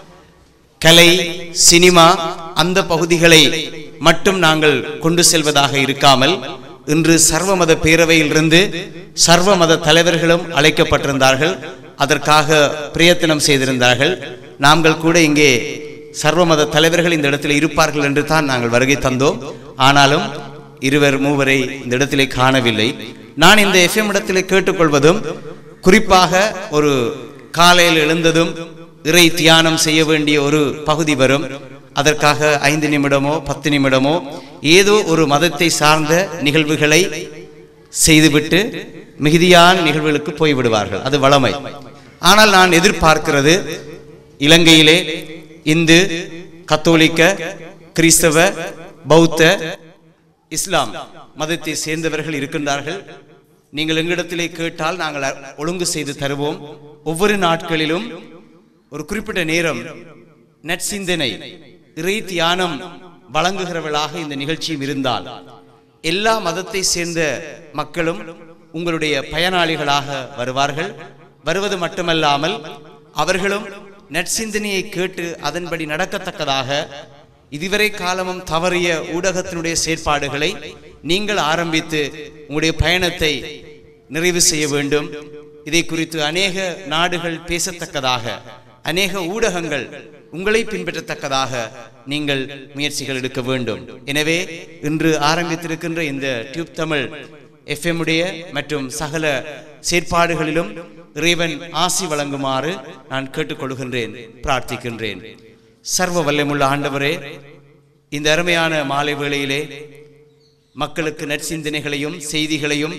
கலை சினிமா அந்த பகுதிகளை மட்டும் நாங்கள் கொண்டு செல்வதாக இருக்காமல் இன்று சர்வமத பேரவையிலிருந்து சர்வமத தலைவர்களும் அழைக்கப்பட்டிருந்தார்கள் அதற்காக பிரயத்தனம் செய்திருந்தார்கள் நாங்கள் கூட இங்கே சர்வமத தலைவர்கள் இந்த இடத்தில் இருப்பார்கள் என்று தான் நாங்கள் வருகை தந்தோம் ஆனாலும் இருவர் மூவரை இந்த இடத்திலே காணவில்லை நான் இந்த எஃப்எம் இடத்திலே கேட்டுக்கொள்வதும் குறிப்பாக ஒரு காலையில் எழுந்ததும் இறை தியானம் செய்ய வேண்டிய ஒரு பகுதி வரும் அதற்காக ஐந்து நிமிடமோ பத்து நிமிடமோ ஏதோ ஒரு மதத்தை சார்ந்த நிகழ்வுகளை செய்துவிட்டு மிகுதியான நிகழ்வுகளுக்கு போய்விடுவார்கள் அது வளமை ஆனால் நான் எதிர்பார்க்கிறது இலங்கையிலே இந்து கத்தோலிக்க கிறிஸ்தவ பௌத்த இஸ்லாம் மதத்தை சேர்ந்தவர்கள் இருக்கின்றார்கள் நீங்கள் எங்களிடத்திலே கேட்டால் நாங்கள் அ- ஒழுங்கு செய்து தருவோம் ஒவ்வொரு நாட்களிலும் ஒரு குறிப்பிட்ட நேரம் நற்சிந்தனை இறை தியானம் வழங்குகிறவர்களாக இந்த நிகழ்ச்சியும் இருந்தால் எல்லா மதத்தை சேர்ந்த மக்களும் உங்களுடைய பயனாளிகளாக வருவார்கள் வருவது மட்டுமல்லாமல் அவர்களும் நற்சிந்தனையை கேட்டு அதன்படி நடக்கத்தக்கதாக இதுவரை காலமும் தவறிய ஊடகத்தினுடைய செயற்பாடுகளை நீங்கள் ஆரம்பித்து உங்களுடைய பயணத்தை நிறைவு செய்ய வேண்டும் இதை குறித்து அநேக நாடுகள் பேசத்தக்கதாக அநேக ஊடகங்கள் உங்களை பின்பற்றத்தக்கதாக நீங்கள் முயற்சிகள் எடுக்க வேண்டும் எனவே இன்று ஆரம்பித்திருக்கின்ற இந்த டியூப் தமிழ் எஃப்எம் உடைய மற்றும் சகல செயற்பாடுகளிலும் இறைவன் ஆசி வழங்குமாறு நான் கேட்டுக்கொள்கின்றேன் பிரார்த்திக்கின்றேன் சர்வ வல்லமுள்ள ஆண்டவரே இந்த அருமையான மாலை வேளையிலே மக்களுக்கு நற்சிந்தனைகளையும் செய்திகளையும்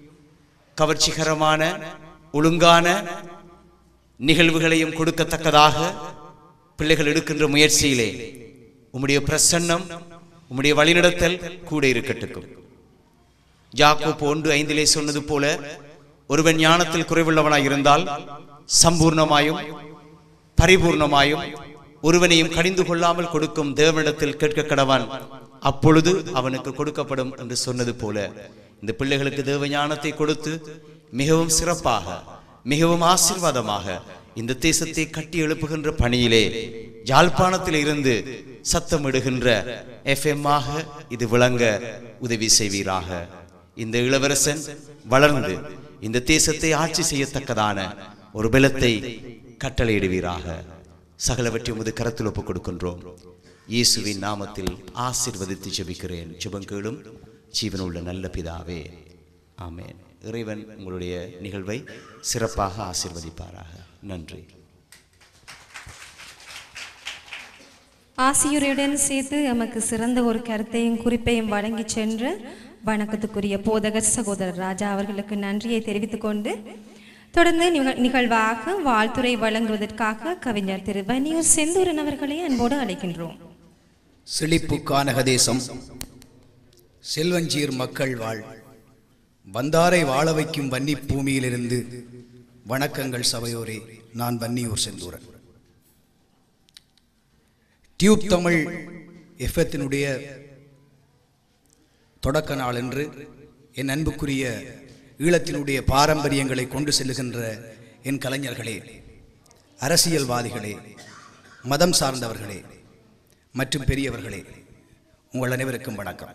கவர்ச்சிகரமான ஒழுங்கான நிகழ்வுகளையும் கொடுக்கத்தக்கதாக பிள்ளைகள் எடுக்கின்ற முயற்சியிலே உம்முடைய பிரசன்னம் உம்முடைய வழிநடத்தல் கூட இருக்கட்டும் யாக்கோப்பு ஒன்று ஐந்திலே சொன்னது போல ஒருவன் ஞானத்தில் குறைவுள்ளவனாய் இருந்தால் சம்பூர்ணமாயும் பரிபூர்ணமாயும் ஒருவனையும் கடிந்து கொள்ளாமல் கொடுக்கும் தேவனிடத்தில் கேட்க கடவான் அப்பொழுது அவனுக்கு கொடுக்கப்படும் என்று சொன்னது போல இந்த பிள்ளைகளுக்கு தேவ ஞானத்தை கொடுத்து மிகவும் சிறப்பாக மிகவும் ஆசீர்வாதமாக இந்த தேசத்தை கட்டி எழுப்புகின்ற பணியிலே யாழ்ப்பாணத்தில் இருந்து சத்தமிடுகின்ற எஃப்எம் ஆக இது விளங்க உதவி செய்வீராக இந்த இளவரசன் வளர்ந்து இந்த தேசத்தை ஆட்சி செய்யத்தக்கதான ஒரு பலத்தை கட்டளையிடுவீராக சகலவற்றை உமது கரத்தில் ஒப்புக் கொடுக்கின்றோம் இயேசுவின் நாமத்தில் ஆசீர்வதித்து ஜெபிக்கிறேன் ஜெபங்கேளும் ஜீவனுள்ள நல்ல பிதாவே ஆமென் இறைவன் உங்களுடைய நிகழ்வை சிறப்பாக ஆசீர்வதிப்பாராக நன்றி
ஆசியுரையுடன் சேர்த்து எமக்கு சிறந்த ஒரு கருத்தையும் குறிப்பையும் வழங்கி சென்று வணக்கத்துக்குரிய போதகர் சகோதரர் ராஜா அவர்களுக்கு நன்றியை தெரிவித்துக் கொண்டு தொடர்ந்து நிகழ்- நிகழ்வாக வாழ்த்துரை வழங்குவதற்காக கவிஞர் திரு வன்னியூர் செந்தூரன் அவர்களை அன்போடு அழைக்கின்றோம்
செழிப்பு கானக தேசம் செல்வஞ்சீர் மக்கள் வாழ் வந்தாரை வாழ வைக்கும் வன்னி பூமியிலிருந்து வணக்கங்கள் சபையோரே நான் வன்னியூர் செந்தூரன் டியூப் தமிழ் எஃப்எத்தினுடைய தொடக்க நாள் என்று என் அன்புக்குரிய ஈழத்தினுடைய பாரம்பரியங்களை கொண்டு செல்லுகின்ற என் கலைஞர்களே அரசியல்வாதிகளே மதம் சார்ந்தவர்களே மற்றும் பெரியவர்களே உங்கள் அனைவருக்கும் வணக்கம்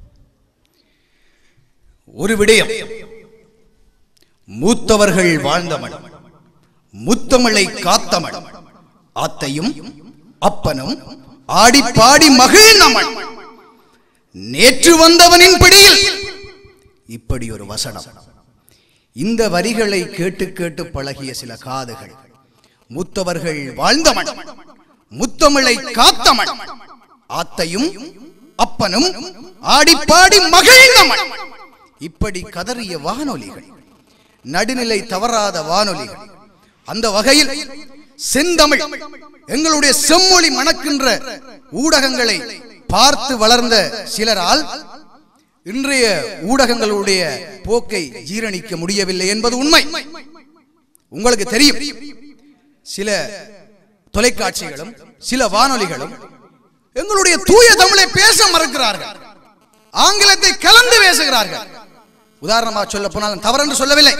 ஒரு விடயம் மூத்தவர்கள் வாழ்ந்தமன் முத்தமிழை காத்தமன் ஆத்தையும் அப்பனும் ஆடி பாடி மகிழ்ந்தமன் நேற்று வந்தவனின் பிடியில் இப்படி ஒரு வசனம் இந்த வரிகளை கேட்டு கேட்டு பழகிய சில காதுகள் மூத்தவர்கள் வாழ்ந்தமன் முத்தமிழை காத்தமன் ஆத்தையும் அப்பனும் ஆடிப்பாடி மகிழ்ந்தமன் இப்படி கதறிய வானொலிகள் நடுநிலை தவறாத வானொலிகள் அந்த வகையில் செந்தமிழ் எங்களுடைய செம்மொழி மணக்கின்ற ஊடகங்களை பார்த்து வளர்ந்த சிலரால் இன்றைய ஊடகங்களுடைய போக்கை ஜீரணிக்க முடியவில்லை என்பது உண்மை உங்களுக்கு தெரியும் சில தொலைக்காட்சிகளும் சில வானொலிகளும் எங்களுடைய தூய தமிழை பேச மறுக்கிறார்கள் ஆங்கிலத்தை கலந்து பேசுகிறார்கள் உதாரணமாக சொல்ல போனால் தவறென்று சொல்லவில்லை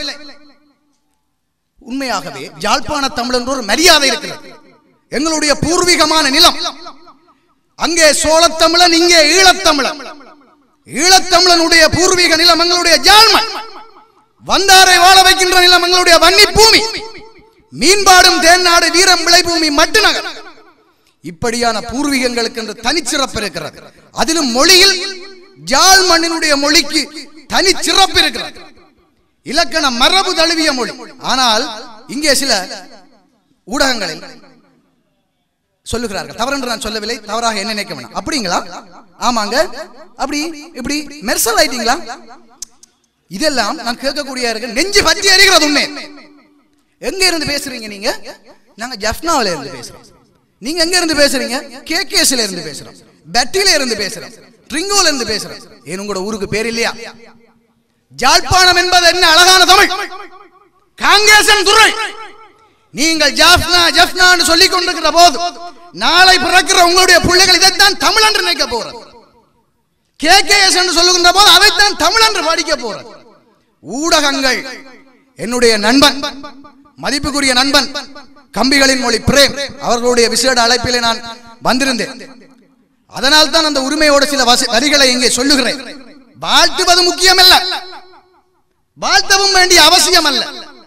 உண்மையாகவே யாழ்ப்பாண தமிழ் என்ற ஒரு மரியாதை இருக்கிறது எங்களுடைய பூர்வீகமான நிலம் அங்கே சோழத்தமிழன் இங்கே ஈழத்தமிழன் ஈழத்தமிழனுடைய பூர்வீக நிலம் எங்களுடைய ஜாழ்மண் வந்தாரை வாழ வைக்கின்ற நிலம் எங்களுடைய வன்னி பூமி மீன்பாடும் தேன்நாடு வீரம் விளைபூமி மட்டுநகர் இப்படியான பூர்வீகங்களுக்கு என்று தனிச்சிறப்பு இருக்கிறது அதிலும் மொழியில் ஜாழ் மண்ணினுடைய மொழிக்கு தனிச்சிறப்பு இருக்கிறது இலக்கண மரபு தழுவிய மொழி ஆனால் இங்கே சில ஊடகங்களில் சொல்லுகிறார்கள் தவறு என்று நான் சொல்லவில்லை தவறாக என்ன நினைக்க வேணாம் அப்படிங்களா ஆமாங்க அப்படி இப்படி மெர்சல் ஆயிட்டீங்களா இதெல்லாம் நான் கேட்கக்கூடிய இருக்கு நெஞ்சு பற்றி அறிகிறது உண்மை எங்க இருந்து பேசுறீங்க நீங்க நாங்க ஜஃப்னாவில இருந்து பேசுறோம் நீங்க எங்க இருந்து பேசுறீங்க கேகேஸ்ல இருந்து பேசுறோம் பெட்டில இருந்து பேசுறோம் ட்ரிங்கோல இருந்து பேசுறோம் ஏன் உங்களோட ஊருக்கு பேர் இல்லையா ஜாழ்ப்பாணம் என்பது என்ன அழகான தமிழ் காங்கேசன் துறை நீங்கள் ஜாஃப்னா ஜஃப்னான்னு சொல்லிக் கொண்டிருக்கிற போது நாளை பிறக்கிற உங்களுடைய பிள்ளைகள் இதைத்தான் தமிழ் என்று நினைக்க போறது கேகேஎஸ் என்று சொல்லுகின்ற போது அதைத்தான் தமிழ் என்று படிக்க போறது ஊடகங்கள் என்னுடைய நண்பன் மதிப்புக்குரிய நண்பன் கம்பிகளின் மொழி பிரேம் அவர்களுடைய விசேட அழைப்பிலே நான் வந்திருந்தேன் அதனால் தான் அந்த உரிமையோட சில வசி- வரிகளை இங்கே சொல்லுகிறேன் வாழ்த்துவது முக்கியமல்ல வாழ்த்தவும் வேண்டிய அவசியம் அல்ல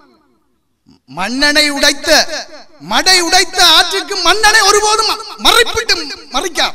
மண்ணனை உடைத்த மடை உடைத்த ஆற்றுக்கு மண்ணனை ஒருபோதும் மறைப்பிட்டு மறைக்கா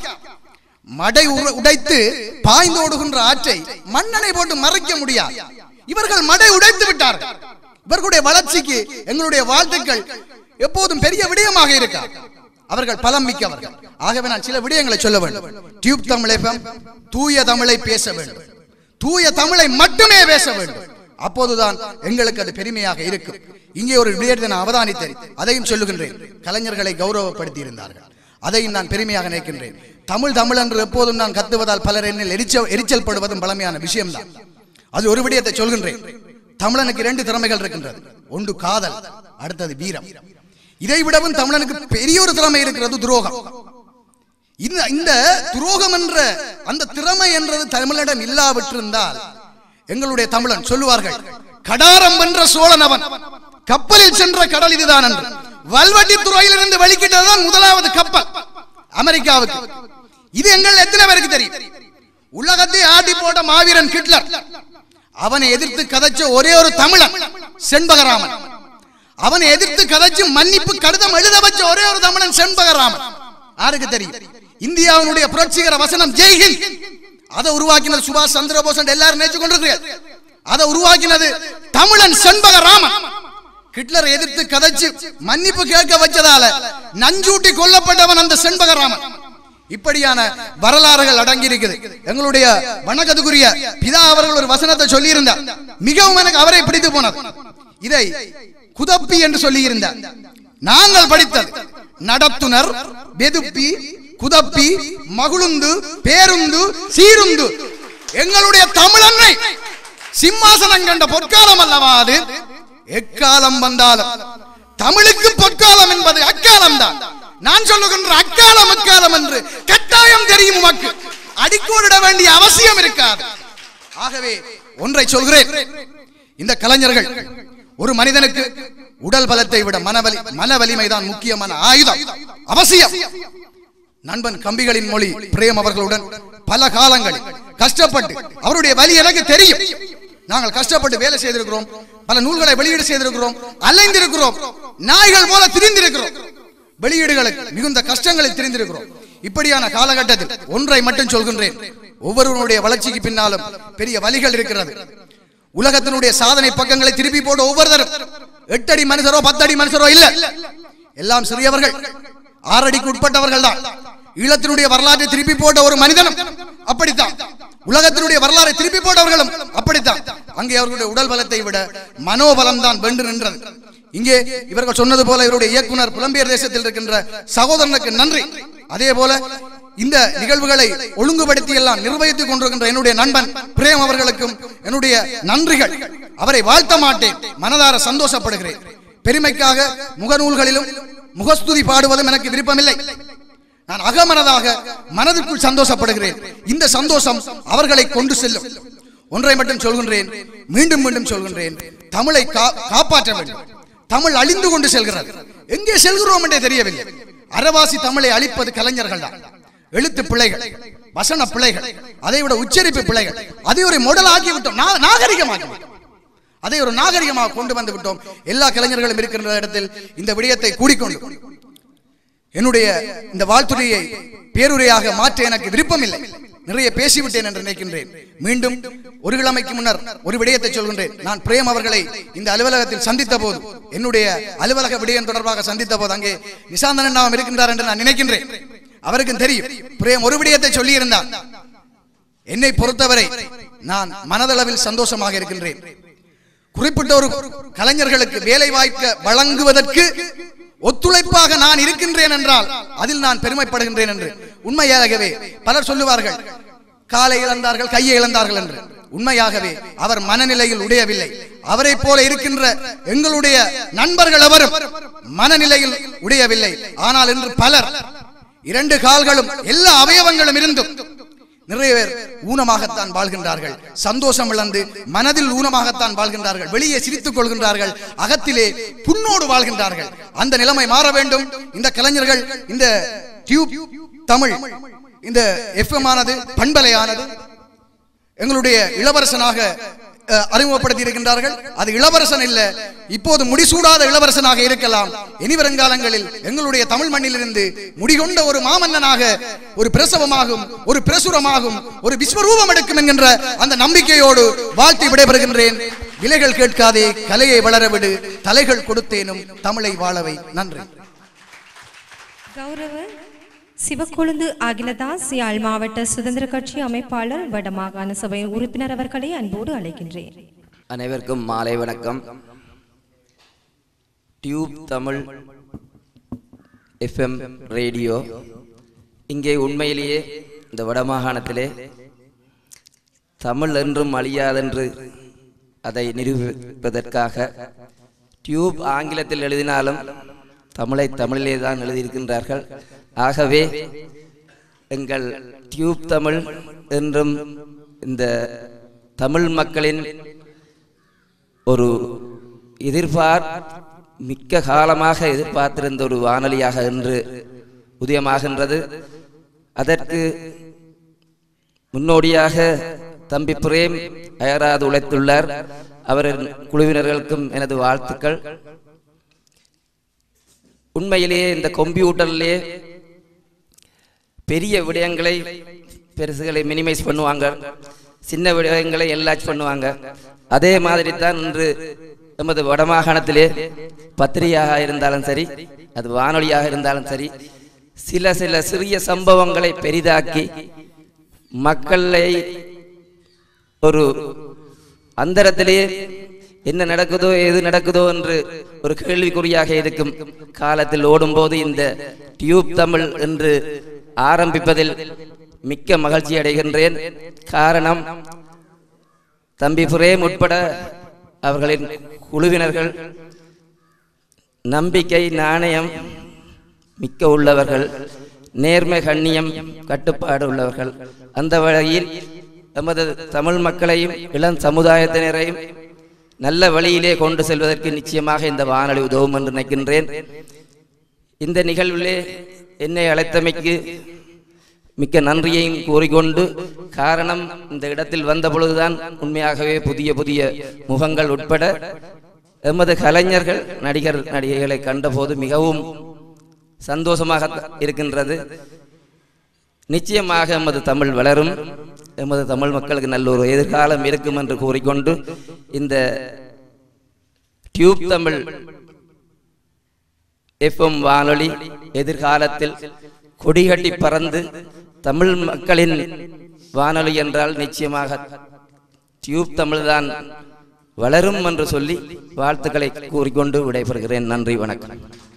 மடை உர- உடைத்து பாய்ந்தோடுகின்ற ஆற்றை மண்ணனை போட்டு மறைக்க முடியாது இவர்கள் மடை உடைத்து விட்டார்கள் இவர்களுடைய வளர்ச்சிக்கு எங்களுடைய வாழ்த்துக்கள் எப்போதும் பெரிய விடயமாக இருக்கா அவர்கள் பலம் மிக்கவர்கள் ஆகவே நான் சில விடயங்களை சொல்ல வேண்டும் டியூப் தமிழை தூய தமிழை பேச வேண்டும் தூய தமிழை மட்டுமே பேச வேண்டும் அப்போதுதான் எங்களுக்கு அது பெருமையாக இருக்கும் இங்கே ஒரு விடயத்தை நான் அவதானித்தேன் அதையும் சொல்லுகின்றேன் கலைஞர்களை கௌரவப்படுத்தி இருந்தார்கள் அதையும் நான் பெருமையாக நினைக்கின்றேன் தமிழ் தமிழ் என்று எப்போதும் நான் கத்துவதால் பலர் என்னில் எரிச்சல் எரிச்சல் படுவதும் பழமையான விஷயம்தான் அது ஒரு விடயத்தை சொல்கின்றேன் தமிழனுக்கு இரண்டு திறமைகள் இருக்கின்றது ஒன்று காதல் அடுத்தது வீரம் இதை விடவும் தமிழனுக்கு பெரிய ஒரு திறமை இருக்கிறது துரோகம் இந்த இந்த துரோகம் என்ற அந்த திறமை என்றது தமிழனிடம் இல்லாவிட்டிருந்தால் எங்களுடைய தமிழன் சொல்லுவார்கள் கடாரம் வென்ற சோழன் அவன் கப்பலில் சென்ற கடல் இதுதான் என்று வல்வட்டி துறையிலிருந்து வெளிக்கிட்டதுதான் முதலாவது கப்பல் அமெரிக்காவுக்கு இது எங்கள் எத்தனை பேருக்கு தெரியும் உலகத்தை ஆட்டி போட்ட மாவீரன் ஹிட்லர் அவனை எதிர்த்து கதைச்ச ஒரே ஒரு தமிழன் செண்பகராமன் அவனை எதிர்த்து கதைச்சு மன்னிப்பு கடிதம் எழுத வச்ச ஒரே ஒரு தமிழன் செண்பகராமன் யாருக்கு தெரியும் இந்தியாவினுடைய புரட்சிகர வசனம் ஜெய்ஹிந்த் அதை உருவாக்கினது சுபாஷ் சந்திரபோஸ் என்று எல்லாரும் நினைச்சு கொண்டிருக்கிறீர்கள் அதை உருவாக்கினது தமிழன் செண்பகராமன் ஹிட்லரை எதிர்த்து கதைச்சு மன்னிப்பு கேட்க வச்சதால நஞ்சூட்டி கொல்லப்பட்டவன் அந்த செண்பகராமன் இப்படியான வரலாறுகள் அடங்கி இருக்குது எங்களுடைய வணக்கத்துக்குரிய பிதா அவர்கள் ஒரு வசனத்தை சொல்லி இருந்தார் மிகவும் எனக்கு அவரை பிடித்து போனது இதை குதப்பி என்று சொல்லி இருந்தார் நாங்கள் படித்தது நடத்துனர் வெதுப்பி குதப்பி மகுழுந்து பேருந்து சீருந்து எங்களுடைய தமிழன்னை சிம்மாசனம் கண்ட பொற்காலம் அல்லவா அது எக்காலம் வந்தாலும் தமிழுக்கு பொற்காலம் என்பது அக்காலம் தான் நான் சொல்லுகின்ற அக்காலம் அக்காலம் என்று கட்டாயம் தெரியும் உமக்கு அடிக்கோடிட வேண்டிய அவசியம் இருக்காது ஆகவே ஒன்றை சொல்கிறேன் இந்த கலைஞர்கள் ஒரு மனிதனுக்கு உடல் பலத்தை விட மனவலி மன வலிமைதான் முக்கியமான ஆயுதம் அவசியம் நண்பன் கம்பிகளின் மொழி பிரேம் அவர்களுடன் பல காலங்களில் கஷ்டப்பட்டு அவருடைய வலி எனக்கு தெரியும் நாங்கள் கஷ்டப்பட்டு வேலை செய்திருக்கிறோம் பல நூல்களை வெளியீடு செய்திருக்கிறோம் அலைந்திருக்கிறோம் நாய்கள் போல திரிந்திருக்கிறோம் வெளியீடுகளுக்கு மிகுந்த கஷ்டங்களில் திரிந்திருக்கிறோம் இப்படியான காலகட்டத்தில் ஒன்றை மட்டும் சொல்கின்றேன் ஒவ்வொருவருடைய வளர்ச்சிக்கு பின்னாலும் பெரிய வழிகள் இருக்கிறது உலகத்தினுடைய சாதனை பக்கங்களை திருப்பி போட ஒவ்வொருத்தரும் எட்டடி மனுஷரோ பத்தடி மனுஷரோ இல்ல எல்லாம் சிறியவர்கள் ஆறடிக்கு உட்பட்டவர்கள் தான் ஈழத்தினுடைய வரலாற்றை திருப்பி போட்ட ஒரு மனிதனும் அப்படித்தான் உலகத்தினுடைய வரலாறை திருப்பி போட்டவர்களும் அப்படித்தான் அங்கே அவர்களுடைய உடல் பலத்தை விட மனோபலம் தான் வென்று நின்றது இங்கே இவர்கள் சொன்னது போல இவருடைய இயக்குனர் புலம்பெயர் தேசத்தில் இருக்கின்ற சகோதரனுக்கு நன்றி அதே போல இந்த நிகழ்வுகளை ஒழுங்குபடுத்தி எல்லாம் நிர்வகித்துக் கொண்டிருக்கின்ற என்னுடைய நண்பன் பிரேம் அவர்களுக்கும் என்னுடைய நன்றிகள் அவரை வாழ்த்த மாட்டேன் மனதார சந்தோஷப்படுகிறேன் பெருமைக்காக முகநூல்களிலும் முகஸ்துதி பாடுவதும் எனக்கு விருப்பமில்லை நான் அகமனதாக மனதிற்குள் சந்தோஷப்படுகிறேன் இந்த சந்தோஷம் அவர்களை கொண்டு செல்லும் ஒன்றை மட்டும் சொல்கின்றேன் மீண்டும் மீண்டும் சொல்கின்றேன் தமிழை கா- காப்பாற்ற வேண்டும் தமிழ் அழிந்து கொண்டு செல்கிறது எங்கே செல்கிறோம் என்றே தெரியவில்லை அறவாசி தமிழை அழிப்பது கலைஞர்கள் தான் எழுத்து பிழைகள் வசன பிழைகள் அதை விட உச்சரிப்பு பிழைகள் அதை ஒரு மொடல் ஆக்கி விட்டோம் நா- நாகரிகமாக்கி விட்டோம் அதை ஒரு நாகரிகமாக கொண்டு வந்து விட்டோம் எல்லா கலைஞர்களும் இருக்கின்ற இடத்தில் இந்த விடயத்தை கூடிக்கொண்டு என்னுடைய இந்த வாழ்த்துறையை பேருரையாக மாற்ற எனக்கு விருப்பம் இல்லை நிறைய பேசிவிட்டேன் என்று நினைக்கின்றேன் மீண்டும் ஒரு கிழமைக்கு முன்னர் ஒரு விடயத்தை சொல்கின்றேன் நான் பிரேம் அவர்களை இந்த அலுவலகத்தில் சந்தித்த போது என்னுடைய அலுவலக விடயம் தொடர்பாக சந்தித்த போது அங்கே நிசாந்தன் அண்ணாவும் இருக்கின்றார் என்று நான் நினைக்கின்றேன் அவருக்கும் தெரியும் பிரேம் ஒரு விடயத்தை சொல்லியிருந்தார் என்னை பொறுத்தவரை நான் மனதளவில் சந்தோஷமாக இருக்கின்றேன் குறிப்பிட்ட ஒரு கலைஞர்களுக்கு வேலை வாய்க்க வழங்குவதற்கு ஒத்துழைப்பாக நான் இருக்கின்றேன் என்றால் அதில் நான் பெருமைப்படுகின்றேன் என்று உண்மையாகவே பலர் சொல்லுவார்கள் காலை இழந்தார்கள் கையை இழந்தார்கள் என்று உண்மையாகவே அவர் மனநிலையில் உடையவில்லை அவரை போல இருக்கின்ற எங்களுடைய நண்பர்கள் எவரும் மனநிலையில் உடையவில்லை ஆனால் இன்று பலர் இரண்டு கால்களும் எல்லா அவயவங்களும் இருந்தும் நிறைய பேர் ஊனமாகத்தான் வாழ்கின்றார்கள் சந்தோஷம் இழந்து மனதில் ஊனமாகத்தான் வாழ்கின்றார்கள் வெளியே சிரித்துக் கொள்கின்றார்கள் அகத்திலே புண்ணோடு வாழ்கின்றார்கள் அந்த நிலைமை மாற வேண்டும் இந்த கலைஞர்கள் இந்த டியூப் தமிழ் இந்த எஃப்எம் ஆனது பண்பலையானது எங்களுடைய இளவரசனாக அஹ், அறிமுகப்படுத்தி இருக்கின்றார்கள் அது இளவரசன் இல்ல இப்போது முடிசூடாத இளவரசனாக இருக்கலாம் இனி வருங்காலங்களில் எங்களுடைய தமிழ் மண்ணிலிருந்து முடிகொண்ட ஒரு மாமன்னனாக ஒரு பிரசவமாகும் ஒரு பிரசுரமாகும் ஒரு விஸ்வரூபம் எடுக்கும் என்கின்ற அந்த நம்பிக்கையோடு வாழ்த்தி விடைபெறுகின்றேன் விலைகள் கேட்காதே கலையை வளரவிடு தலைகள் கொடுத்தேனும் தமிழை வாழவை நன்றி
கௌரவ சிவக்கொழுந்து அகிலதாஸ் யாழ் மாவட்ட சுதந்திர கட்சி அமைப்பாளர் வடமாகாண சபையின் உறுப்பினர் அவர்களை அன்போடு அழைக்கின்றேன்
அனைவருக்கும் மாலை வணக்கம் டியூப் தமிழ் எஃப்எம் ரேடியோ இங்கே உண்மையிலேயே இந்த வடமாகாணத்திலே தமிழ் என்றும் அழியாதென்று அதை நிரூபிப்பதற்காக டியூப் ஆங்கிலத்தில் எழுதினாலும் தமிழை தமிழிலே தான் எழுதியிருக்கின்றார்கள் ஆகவே எங்கள் டியூப் தமிழ் என்றும் இந்த தமிழ் மக்களின் ஒரு எதிர்பார் மிக்க காலமாக எதிர்பார்த்திருந்த ஒரு வானொலியாக இன்று உதயமாகின்றது அதற்கு முன்னோடியாக தம்பி பிரேம் அயராது உழைத்துள்ளார் அவரின் குழுவினர்களுக்கும் எனது வாழ்த்துக்கள் உண்மையிலேயே இந்த கம்ப்யூட்டர்லேயே பெரிய விடயங்களை பெருசுகளை மினிமைஸ் பண்ணுவாங்க சின்ன விடயங்களை எல்லாச் பண்ணுவாங்க அதே மாதிரி தான் இன்று நமது வடமாகாணத்திலே பத்திரிகையாக இருந்தாலும் சரி அது வானொலியாக இருந்தாலும் சரி சில சில சிறிய சம்பவங்களை பெரிதாக்கி மக்களை ஒரு அந்தரத்திலேயே என்ன நடக்குதோ எது நடக்குதோ என்று ஒரு கேள்விக்குறியாக இருக்கும் காலத்தில் ஓடும்போது இந்த டியூப் தமிழ் என்று ஆரம்பிப்பதில் மிக்க மகிழ்ச்சி அடைகின்றேன் காரணம் தம்பி புரேம் உட்பட அவர்களின் குழுவினர்கள் நம்பிக்கை நாணயம் மிக்க உள்ளவர்கள் நேர்மை கண்ணியம் கட்டுப்பாடு உள்ளவர்கள் அந்த வகையில் நமது தமிழ் மக்களையும் இளம் சமுதாயத்தினரையும் நல்ல வழியிலே கொண்டு செல்வதற்கு நிச்சயமாக இந்த வானொலி உதவும் என்று நினைக்கின்றேன் இந்த நிகழ்விலே என்னை அழைத்தமைக்கு மிக்க நன்றியையும் கூறிக்கொண்டு காரணம் இந்த இடத்தில் வந்த பொழுதுதான் உண்மையாகவே புதிய புதிய முகங்கள் உட்பட எமது கலைஞர்கள் நடிகர் நடிகைகளை கண்டபோது மிகவும் சந்தோஷமாக இருக்கின்றது நிச்சயமாக எமது தமிழ் வளரும் எமது தமிழ் மக்களுக்கு நல்ல ஒரு எதிர்காலம் இருக்கும் என்று கூறிக்கொண்டு இந்த டியூப் தமிழ் எஃப்எம் வானொலி எதிர்காலத்தில் கொடிகட்டி பறந்து தமிழ் மக்களின் வானொலி என்றால் நிச்சயமாக டியூப் தமிழ்தான் வளரும் என்று சொல்லி வாழ்த்துக்களை கூறிக்கொண்டு விடைபெறுகிறேன் நன்றி வணக்கம்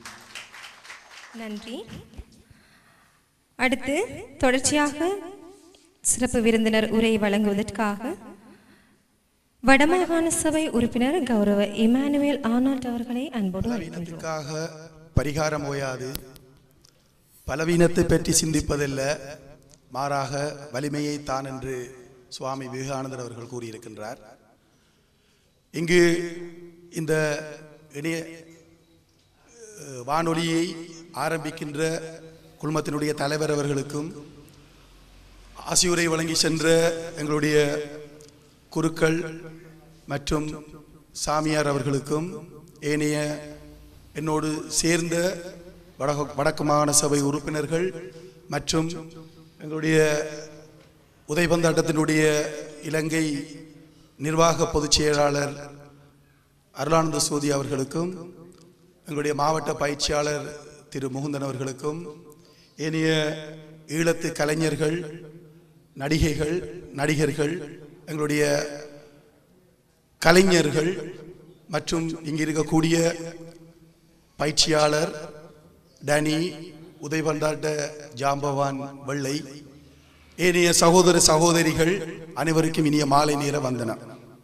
நன்றி அடுத்து தொடர்ச்சியாக சிறப்பு விருந்தினர் உரை வழங்குவதற்காக வடமாகாண சபை உறுப்பினர் கௌரவ இமானுவேல் ஆனால்ட் அவர்களை அன்போடு அழைக்கின்றோம்
நவீனத்திற்காக பரிகாரம் ஓயாது பலவீனத்தை பற்றி சிந்திப்பதல்ல மாறாக வலிமையை தான் என்று சுவாமி விவேகானந்தர் அவர்கள் கூறியிருக்கின்றார் இங்கு இந்த இணைய அஹ், வானொலியை ஆரம்பிக்கின்ற குழுமத்தினுடைய தலைவர் அவர்களுக்கும் ஆசியுரை வழங்கி சென்ற எங்களுடைய குருக்கள் மற்றும் சாமியார் அவர்களுக்கும் ஏனைய என்னோடு சேர்ந்த வடக்கு வடக்கு மாகாண சபை உறுப்பினர்கள் மற்றும் எங்களுடைய உதைபந்தாட்டத்தினுடைய இலங்கை நிர்வாக பொதுச் செயலாளர் அருளானந்த சோதி அவர்களுக்கும் எங்களுடைய மாவட்ட பயிற்சியாளர் திரு முகுந்தன் அவர்களுக்கும் ஏனைய ஈழத்து கலைஞர்கள் நடிகைகள் நடிகர்கள் எங்களுடைய கலைஞர்கள் மற்றும் இங்கு இருக்கக்கூடிய பயிற்சியாளர் டனி உதயபந்தாட்ட ஜாம்பவான் வெள்ளை ஏனைய சகோதர சகோதரிகள் அனைவருக்கும் இனிய மாலை நேர வந்தனம்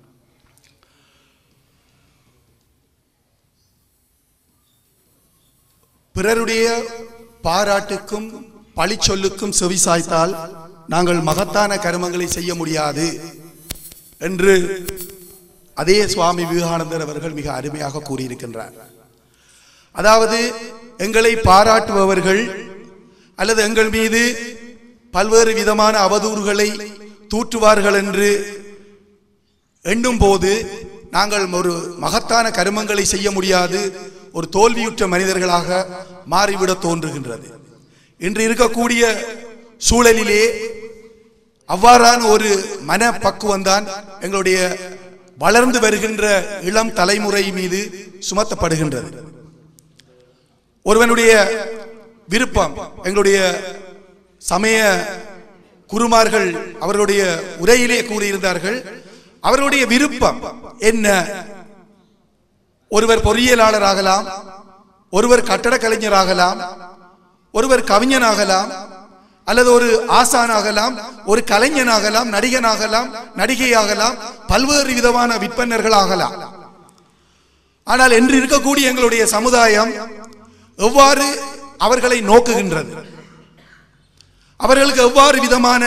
பிறருடைய பாராட்டுக்கும் பழிச்சொல்லுக்கும் செவிசாய்த்தால் நாங்கள் மகத்தான கருமங்களை செய்ய முடியாது என்று அதே சுவாமி விவேகானந்தர் அவர்கள் மிக அருமையாக கூறியிருக்கின்றார் அதாவது எங்களை பாராட்டுபவர்கள் அல்லது எங்கள் மீது பல்வேறு விதமான அவதூறுகளை தூற்றுவார்கள் என்று எண்ணும் போது நாங்கள் ஒரு மகத்தான கருமங்களை செய்ய முடியாது ஒரு தோல்வியுற்ற மனிதர்களாக மாறிவிட தோன்றுகின்றது இன்று இருக்கக்கூடிய சூழலிலே அவ்வாறான ஒரு மனப்பக்குவம்தான் எங்களுடைய வளர்ந்து வருகின்ற இளம் தலைமுறை மீது சுமத்தப்படுகின்றது ஒருவனுடைய விருப்பம் எங்களுடைய சமய குருமார்கள் அவர்களுடைய உரையிலே கூறியிருந்தார்கள் அவருடைய விருப்பம் என்ன ஒருவர் பொறியியலாளர் ஆகலாம் ஒருவர் கட்டடக் கலைஞராகலாம் ஒருவர் கவிஞனாகலாம் அல்லது ஒரு ஆசானாகலாம் ஒரு கலைஞனாகலாம் நடிகனாகலாம் நடிகையாகலாம் பல்வேறு விதமான விற்பனர்கள் ஆகலாம் ஆனால் என்று இருக்கக்கூடிய எங்களுடைய சமுதாயம் எவ்வாறு அவர்களை நோக்குகின்றது அவர்களுக்கு எவ்வாறு விதமான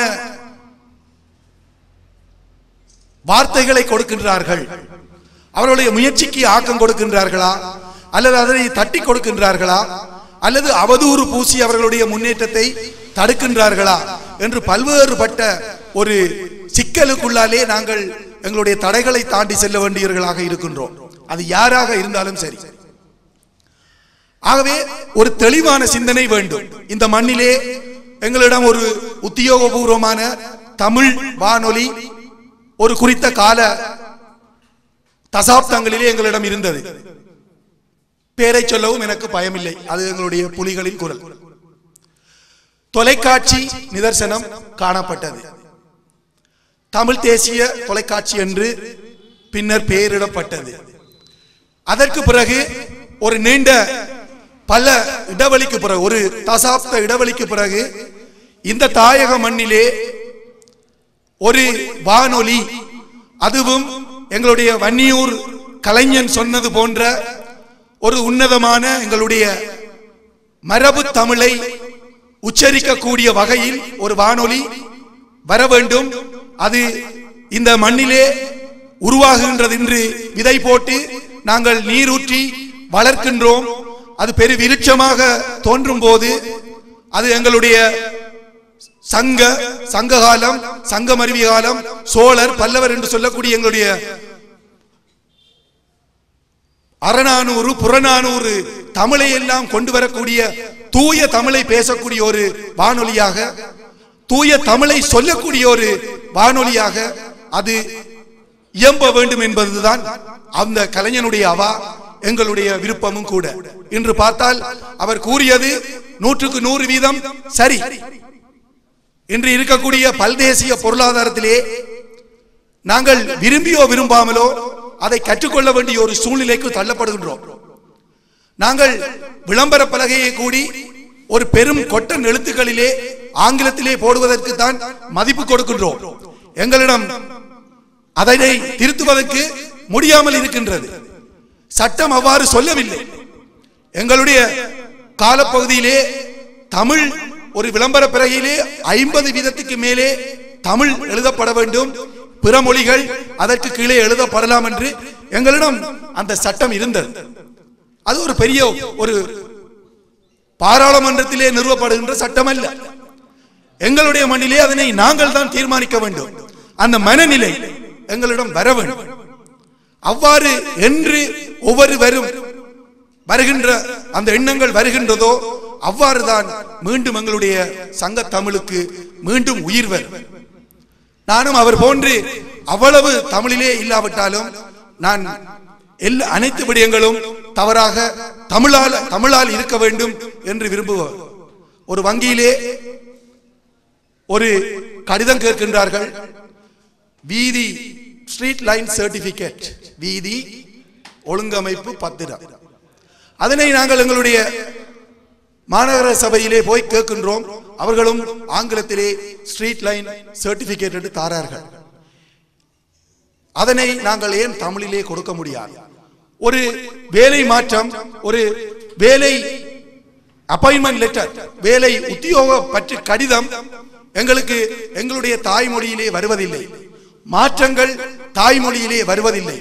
வார்த்தைகளை கொடுக்கின்றார்கள் அவர்களுடைய முயற்சிக்கு ஆக்கம் கொடுக்கின்றார்களா அல்லது அதனை தட்டி கொடுக்கின்றார்களா அல்லது அவதூறு பூசி அவர்களுடைய முன்னேற்றத்தை தடுக்கின்றார்களா என்று பல்வேறுபட்ட ஒரு சிக்கலுக்குள்ளாலே நாங்கள் எங்களுடைய தடைகளை தாண்டி செல்ல வேண்டியவர்களாக இருக்கின்றோம் அது யாராக இருந்தாலும் சரி ஆகவே ஒரு தெளிவான சிந்தனை வேண்டும் இந்த மண்ணிலே எங்களிடம் ஒரு உத்தியோகபூர்வமான தமிழ் வானொலி ஒரு குறித்த கால தசாப்தங்களிலே எங்களிடம் இருந்தது பேரை சொல்லவும் எனக்கு பயமில்லை அது எங்களுடைய புலிகளின் குரல் தொலைக்காட்சி நிதர்சனம் காணப்பட்டது தமிழ் தேசிய தொலைக்காட்சி என்று பின்னர் பெயரிடப்பட்டது அதற்கு பிறகு ஒரு நீண்ட பல இடைவெளிக்கு பிறகு ஒரு தசாப்த இடைவெளிக்கு பிறகு இந்த தாயக மண்ணிலே ஒரு வானொலி அதுவும் எங்களுடைய வன்னியூர் கலைஞன் சொன்னது போன்ற ஒரு உன்னதமான எங்களுடைய மரபு தமிழை உச்சரிக்கக்கூடிய வகையில் ஒரு வானொலி வர வேண்டும் அது இந்த மண்ணிலே உருவாகுகின்றது என்று விதை போட்டு நாங்கள் நீரூற்றி வளர்க்கின்றோம் அது பெரு விருட்சமாக தோன்றும் போது அது எங்களுடைய சங்க சங்க காலம் சங்கமருவி காலம் சோழர் பல்லவர் என்று சொல்லக்கூடிய எங்களுடைய அறநானூறு புறநானூறு தமிழை எல்லாம் கொண்டு வரக்கூடிய தூய தமிழை பேசக்கூடிய ஒரு வானொலியாக தூய தமிழை சொல்லக்கூடிய ஒரு வானொலியாக அது இயம்ப வேண்டும் என்பதுதான் அந்த கலைஞனுடைய அவா எங்களுடைய விருப்பமும் கூட இன்று பார்த்தால் அவர் கூறியது நூற்றுக்கு நூறு வீதம் சரி இன்று இருக்கக்கூடிய பல்தேசிய பொருளாதாரத்திலே நாங்கள் விரும்பியோ விரும்பாமலோ அதை கற்றுக்கொள்ள வேண்டிய ஒரு சூழ்நிலைக்கு தள்ளப்படுகின்றோம் நாங்கள் விளம்பர பலகையை கூடி ஒரு பெரும் கொட்டன் எழுத்துக்களிலே ஆங்கிலத்திலே போடுவதற்கு தான் மதிப்பு கொடுக்கின்றோம் எங்களிடம் அதனை திருத்துவதற்கு முடியாமல் இருக்கின்றது சட்டம் அவ்வாறு சொல்லவில்லை எங்களுடைய காலப்பகுதியிலே தமிழ் ஒரு விளம்பர பிறகையிலே ஐம்பது வீதத்துக்கு மேலே தமிழ் எழுதப்பட வேண்டும் பிற மொழிகள் அதற்கு கீழே எழுதப்படலாம் என்று எங்களிடம் அந்த சட்டம் இருந்தது அது ஒரு பெரிய ஒரு பாராளுமன்றத்திலே நிறுவப்படுகின்ற சட்டம் அல்ல எங்களுடைய மண்ணிலே அதனை நாங்கள் தான் தீர்மானிக்க வேண்டும் அந்த மனநிலை எங்களிடம் வர வேண்டும் அவ்வாறு என்று ஒவ்வொரு வரும் வருகின்ற அந்த எண்ணங்கள் வருகின்றதோ அவ்வாறுதான் மீண்டும் எங்களுடைய சங்க தமிழுக்கு மீண்டும் உயிர் வரும் நானும் அவர் போன்று அவ்வளவு தமிழிலே இல்லாவிட்டாலும் நான் எல்லா அனைத்து விடயங்களும் தவறாக தமிழால் தமிழால் இருக்க வேண்டும் என்று விரும்புவார் ஒரு வங்கியிலே ஒரு கடிதம் கேட்கின்றார்கள் வீதி ஸ்ட்ரீட் லைன் சர்டிபிகேட் வீதி ஒழுங்கமைப்பு பத்திரம் அதனை நாங்கள் எங்களுடைய மாநகர சபையிலே போய் கேட்கின்றோம் அவர்களும் ஆங்கிலத்திலே ஸ்ட்ரீட் லைன் சர்டிபிகேட் என்று தாரார்கள் அதனை நாங்கள் ஏன் தமிழிலே கொடுக்க முடியாது ஒரு வேலை மாற்றம் ஒரு வேலை அப்பாயின்மெண்ட் லெட்டர் வேலை உத்தியோக பற்றி கடிதம் எங்களுக்கு எங்களுடைய தாய்மொழியிலே வருவதில்லை மாற்றங்கள் தாய்மொழியிலே வருவதில்லை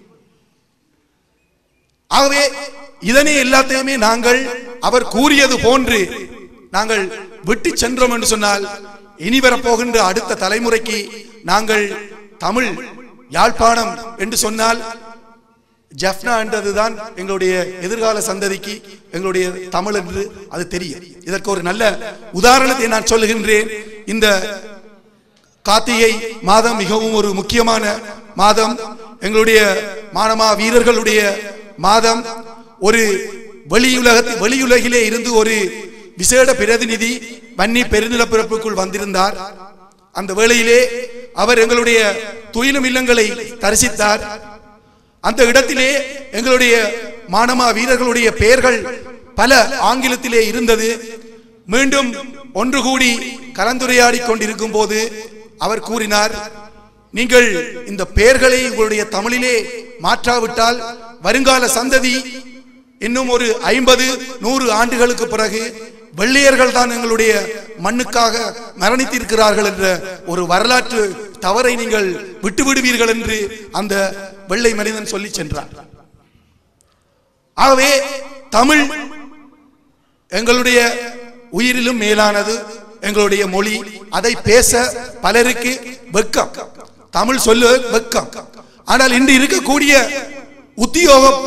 ஆகவே இதனை எல்லாத்தையுமே நாங்கள் அவர் கூறியது போன்று நாங்கள் விட்டு சென்றோம் என்று சொன்னால் இனி வரப்போகின்ற அடுத்த தலைமுறைக்கு நாங்கள் தமிழ் யாழ்ப்பாணம் என்று சொன்னால் ஜப்னா என்றதுதான் எங்களுடைய எதிர்கால சந்ததிக்கு எங்களுடைய தமிழ் என்று அது தெரியும் இதற்கு ஒரு நல்ல உதாரணத்தை நான் சொல்லுகின்றேன் இந்த கார்த்திகை மாதம் மிகவும் ஒரு முக்கியமான மாதம் எங்களுடைய மானமா வீரர்களுடைய மாதம் ஒரு வெளியுலகத்தில் வெளியுலகிலே இருந்து ஒரு விசேட பிரதிநிதி வன்னி பெருநிலப்பிறப்புக்குள் வந்திருந்தார் அந்த வேளையிலே அவர் எங்களுடைய துயிலும் இல்லங்களை தரிசித்தார் அந்த இடத்திலே எங்களுடைய மானமா வீரர்களுடைய பெயர்கள் பல ஆங்கிலத்திலே இருந்தது மீண்டும் ஒன்று கூடி கலந்துரையாடி கொண்டிருக்கும் போது அவர் கூறினார் நீங்கள் இந்த பெயர்களை உங்களுடைய தமிழிலே மாற்றாவிட்டால் வருங்கால சந்ததி இன்னும் ஒரு ஐம்பது நூறு ஆண்டுகளுக்கு பிறகு வெள்ளையர்கள் தான் எங்களுடைய மண்ணுக்காக மரணித்திருக்கிறார்கள் என்ற ஒரு வரலாற்று தவறை நீங்கள் விட்டு விடுவீர்கள் என்று அந்த வெள்ளை மனிதன் சொல்லி சென்றார் ஆகவே தமிழ் எங்களுடைய உயிரிலும் மேலானது எங்களுடைய மொழி அதை பேச பலருக்கு வெக்கம் தமிழ் சொல்லு வெக்கம் ஆனால் இன்று இருக்கக்கூடிய உத்தியோகம்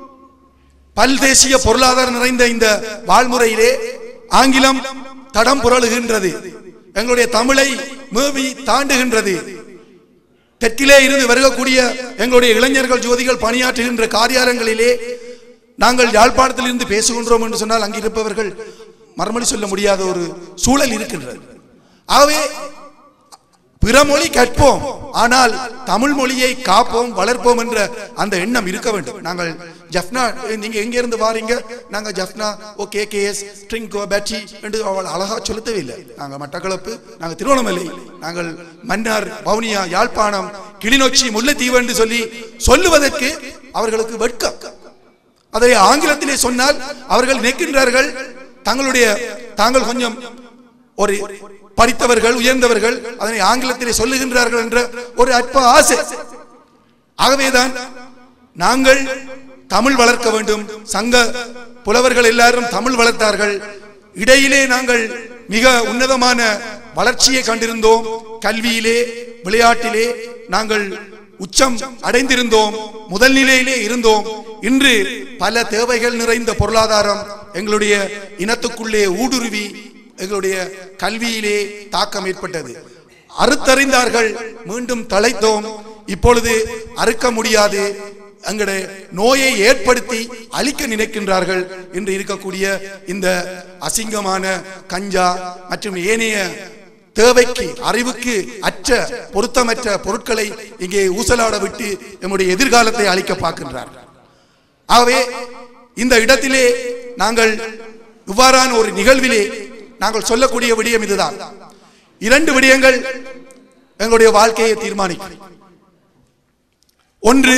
பல்தேசிய பொருளாதாரம் நிறைந்த இந்த வாழ்முறையிலே ஆங்கிலம் தடம் புரளுகின்றது எங்களுடைய தமிழை மேவி தாண்டுகின்றது தெற்கிலே இருந்து வருகக்கூடிய எங்களுடைய இளைஞர்கள் ஜோதிகள் பணியாற்றுகின்ற காரியாலயங்களிலே நாங்கள் யாழ்ப்பாணத்தில் இருந்து பேசுகின்றோம் என்று சொன்னால் அங்கிருப்பவர்கள் மறுமொழி சொல்ல முடியாத ஒரு சூழல் இருக்கின்றது ஆகவே பிற மொழி கற்போம் ஆனால் தமிழ் மொழியை காப்போம் வளர்ப்போம் என்ற அந்த எண்ணம் இருக்க வேண்டும் நாங்கள் ஜப்னா நீங்க எங்க இருந்து வாரீங்க நாங்க ஜப்னா ஓ K K S Trinco Batti என்று அவள் அழகா செலுத்தவே இல்லை நாங்க மட்டக்களப்பு நாங்க திருவண்ணாமலை நாங்கள் மன்னார் வவுனியா யாழ்ப்பாணம் கிளிநொச்சி முல்லைத்தீவு என்று சொல்லி சொல்லுவதற்கு அவர்களுக்கு வெட்கம் அதை ஆங்கிலத்திலே சொன்னால் அவர்கள் நினைக்கின்றார்கள் தங்களுடைய தாங்கள் கொஞ்சம் ஒரு படித்தவர்கள் உயர்ந்தவர்கள் அதனை ஆங்கிலத்திலே சொல்லுகின்றார்கள் என்ற ஒரு அற்ப ஆசை ஆகவேதான் நாங்கள் தமிழ் வளர்க்க வேண்டும் சங்க புலவர்கள் எல்லாரும் தமிழ் வளர்த்தார்கள் இடையிலே நாங்கள் மிக உன்னதமான வளர்ச்சியை கண்டிருந்தோம் கல்வியிலே விளையாட்டிலே நாங்கள் உச்சம் அடைந்திருந்தோம் முதல் நிலையிலே இருந்தோம் இன்று பல தேவைகள் நிறைந்த பொருளாதாரம் எங்களுடைய இனத்துக்குள்ளே ஊடுருவி எங்களுடைய கல்வியிலே தாக்கம் ஏற்பட்டது அறுத்தறிந்தார்கள் மீண்டும் தழைத்தோம் இப்பொழுது அறுக்க முடியாது எங்களுடைய நோயை ஏற்படுத்தி அழிக்க நினைக்கின்றார்கள் என்று இருக்கக்கூடிய இந்த அசிங்கமான கஞ்சா மற்றும் ஏனைய தேவைக்கு அறிவுக்கு அற்ற பொருத்தமற்ற பொருட்களை இங்கே ஊசலாட விட்டு நம்முடைய எதிர்காலத்தை அழிக்க பார்க்கின்றார் ஆகவே இந்த இடத்திலே நாங்கள் இவ்வாறான ஒரு நிகழ்விலே நாங்கள் சொல்லக்கூடிய விடயம் இதுதான் இரண்டு விடயங்கள் எங்களுடைய வாழ்க்கையை தீர்மானிக்கும் ஒன்று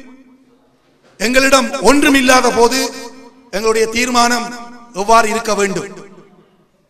எங்களிடம் ஒன்றும் இல்லாத போது எங்களுடைய தீர்மானம் எவ்வாறு இருக்க வேண்டும்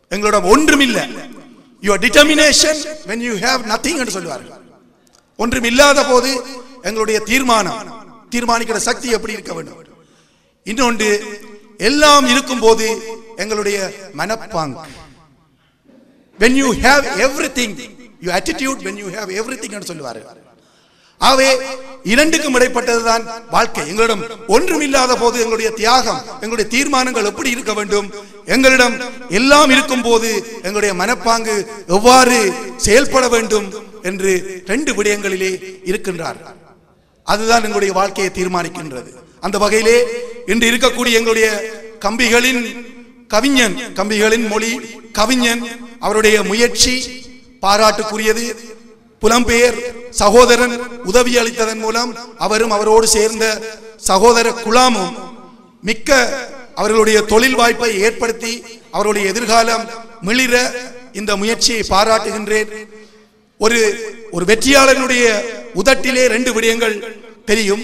எங்களிடம் ஒன்றுமில்லை your determination when you have nothing என்று சொல்லுவார்கள் ஒன்றும் இல்லாத போது எங்களுடைய தீர்மானம் தீர்மானிக்கிற சக்தி எப்படி இருக்க வேண்டும் இன்னொன்று எல்லாம் இருக்கும் போது எங்களுடைய மனப்பாங்கு when you have everything your attitude when you have everything என்று சொல்லுவார்கள் ஆகவே இரண்டுக்கும் இடைப்பட்டதுதான் வாழ்க்கை எங்களிடம் ஒன்றும் இல்லாத போது எங்களுடைய தியாகம் எங்களுடைய தீர்மானங்கள் எப்படி இருக்க வேண்டும் எங்களிடம் எல்லாம் இருக்கும் போது எங்களுடைய மனப்பாங்கு எவ்வாறு செயல்பட வேண்டும் என்று ரெண்டு விடயங்களிலே இருக்கின்றார் அதுதான் எங்களுடைய வாழ்க்கையை தீர்மானிக்கின்றது அந்த வகையிலே இன்று இருக்கக்கூடிய எங்களுடைய கம்பிகளின் கவிஞன் கம்பிகளின் மொழி கவிஞன் அவருடைய முயற்சி பாராட்டுக்குரியது புலம்பெயர் சகோதரன் உதவி அளித்ததன் மூலம் அவரும் அவரோடு சேர்ந்த சகோதர குலாமும் மிக்க அவர்களுடைய தொழில் வாய்ப்பை ஏற்படுத்தி அவருடைய எதிர்காலம் மிளிர இந்த முயற்சியை பாராட்டுகின்றேன் ஒரு ஒரு வெற்றியாளனுடைய உதட்டிலே ரெண்டு விடயங்கள் தெரியும்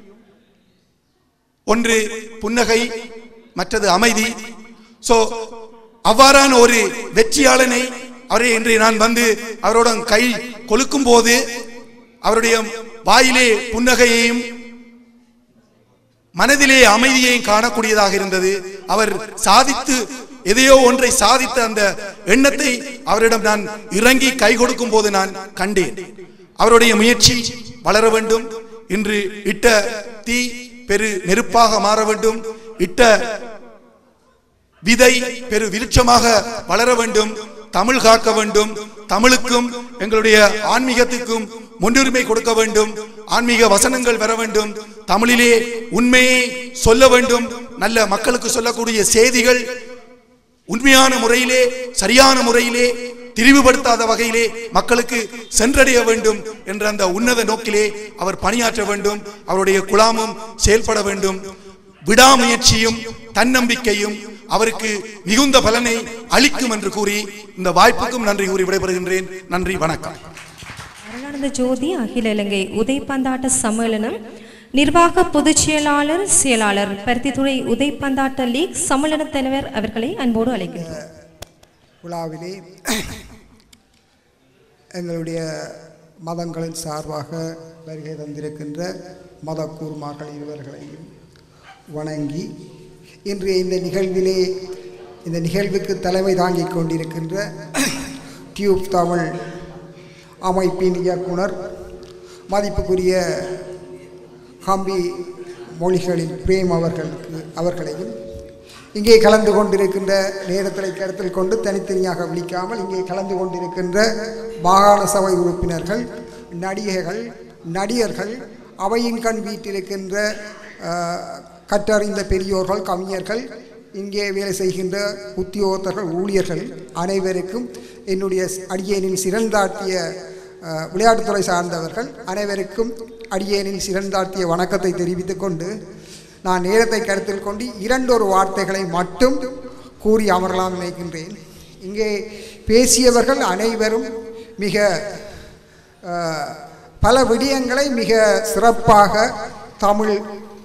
ஒன்று புன்னகை மற்றது அமைதி சோ அவ்வாறான ஒரு வெற்றியாளனை அவரை இன்று நான் வந்து அவரோட கை கொலுக்கும் போது அவருடைய வாயிலே புன்னகையையும் மனதிலே அமைதியையும் காணக்கூடியதாக இருந்தது அவர் சாதித்து எதையோ ஒன்றை சாதித்த அந்த எண்ணத்தை அவரிடம் நான் இறங்கி கை கொடுக்கும் போது நான் கண்டேன் அவருடைய முயற்சி வளர வேண்டும் இன்று இட்ட தீ பெரு நெருப்பாக மாற வேண்டும் இட்ட விதை பெரு விருட்சமாக வளர வேண்டும் தமிழ் காக்க வேண்டும் தமிழுக்கும் எங்களுடைய ஆன்மீகத்துக்கும் முன்னுரிமை கொடுக்க வேண்டும் ஆன்மீக வசனங்கள் வர வேண்டும் தமிழிலே உண்மையை சொல்ல வேண்டும் நல்ல மக்களுக்கு சொல்லக்கூடிய செய்திகள் உண்மையான முறையிலே சரியான முறையிலே திரிவுபடுத்தாத வகையிலே மக்களுக்கு சென்றடைய வேண்டும் என்ற அந்த உன்னத நோக்கிலே அவர் பணியாற்ற வேண்டும் அவருடைய குழாமும் செயல்பட வேண்டும் விடாமுயற்சியும் தன்னம்பிக்கையும் அவருக்கு மிகுந்த பலனை அளிக்கும் என்று கூறி இந்த வாய்ப்புக்கும் நன்றி கூறி விடைபெறுகின்றேன் நன்றி வணக்கம்
அருளானந்த ஜோதி அகில இலங்கை உதைப்பந்தாட்ட சம்மேளனம் நிர்வாக பொதுச் செயலாளர் செயலாளர் பருத்தித்துறை உதைப்பந்தாட்ட லீக் சம்மேளன தலைவர் அவர்களை அன்போடு அழைக்கின்றோம்
விழாவிலே எங்களுடைய மதங்களின் சார்பாக வருகை தந்திருக்கின்ற மத கூர்மார்கள் இருவர்களையும் வணங்கி இன்றைய இந்த நிகழ்விலே இந்த நிகழ்வுக்கு தலைமை தாங்கிக் கொண்டிருக்கின்ற டியூப் தமிழ் அமைப்பின் இயக்குனர் மதிப்புக்குரிய ஹம்பி மொழிகளின் பிரேம் அவர்களுக்கு அவர்களையும் இங்கே கலந்து கொண்டிருக்கின்ற நேரத்தை கருத்தில் கொண்டு தனித்தனியாக விழிக்காமல் இங்கே கலந்து கொண்டிருக்கின்ற மாகாண சபை உறுப்பினர்கள் நடிகைகள் நடிகர்கள் அவையின் கண் வீட்டிருக்கின்ற அஹ், கற்றறிந்த பெரியோர்கள் கவிஞர்கள் இங்கே வேலை செய்கின்ற உத்தியோகத்தர்கள் ஊழியர்கள் அனைவருக்கும் என்னுடைய அடியேனின் சிறந்தாட்டிய அஹ், விளையாட்டுத்துறை சார்ந்தவர்கள் அனைவருக்கும் அடியேனின் சிறந்தாட்டிய வணக்கத்தை தெரிவித்துக் கொண்டு நான் நேரத்தை கருத்தில் கொண்டு இரண்டொரு வார்த்தைகளை மட்டும் கூறி அமரலாம் நினைக்கின்றேன் இங்கே பேசியவர்கள் அனைவரும் மிக அஹ், பல விடயங்களை மிக சிறப்பாக தமிழ்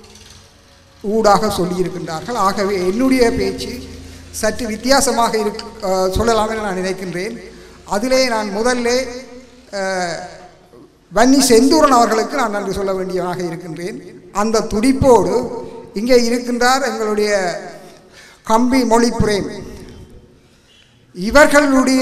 ஊடாக சொல்லியிருக்கின்றார்கள் ஆகவே என்னுடைய பேச்சு சற்று வித்தியாசமாக இருக் அஹ், சொல்லலாம் என நான் நினைக்கின்றேன் அதிலே நான் முதல்ல அஹ், வன்னி செந்தூரன் அவர்களுக்கு நான் நன்றி சொல்ல வேண்டியவனாக இருக்கின்றேன் அந்த துடிப்போடு இங்கே இருக்கின்றார் எங்களுடைய கம்பி மொழி பிரேம் இவர்களுடைய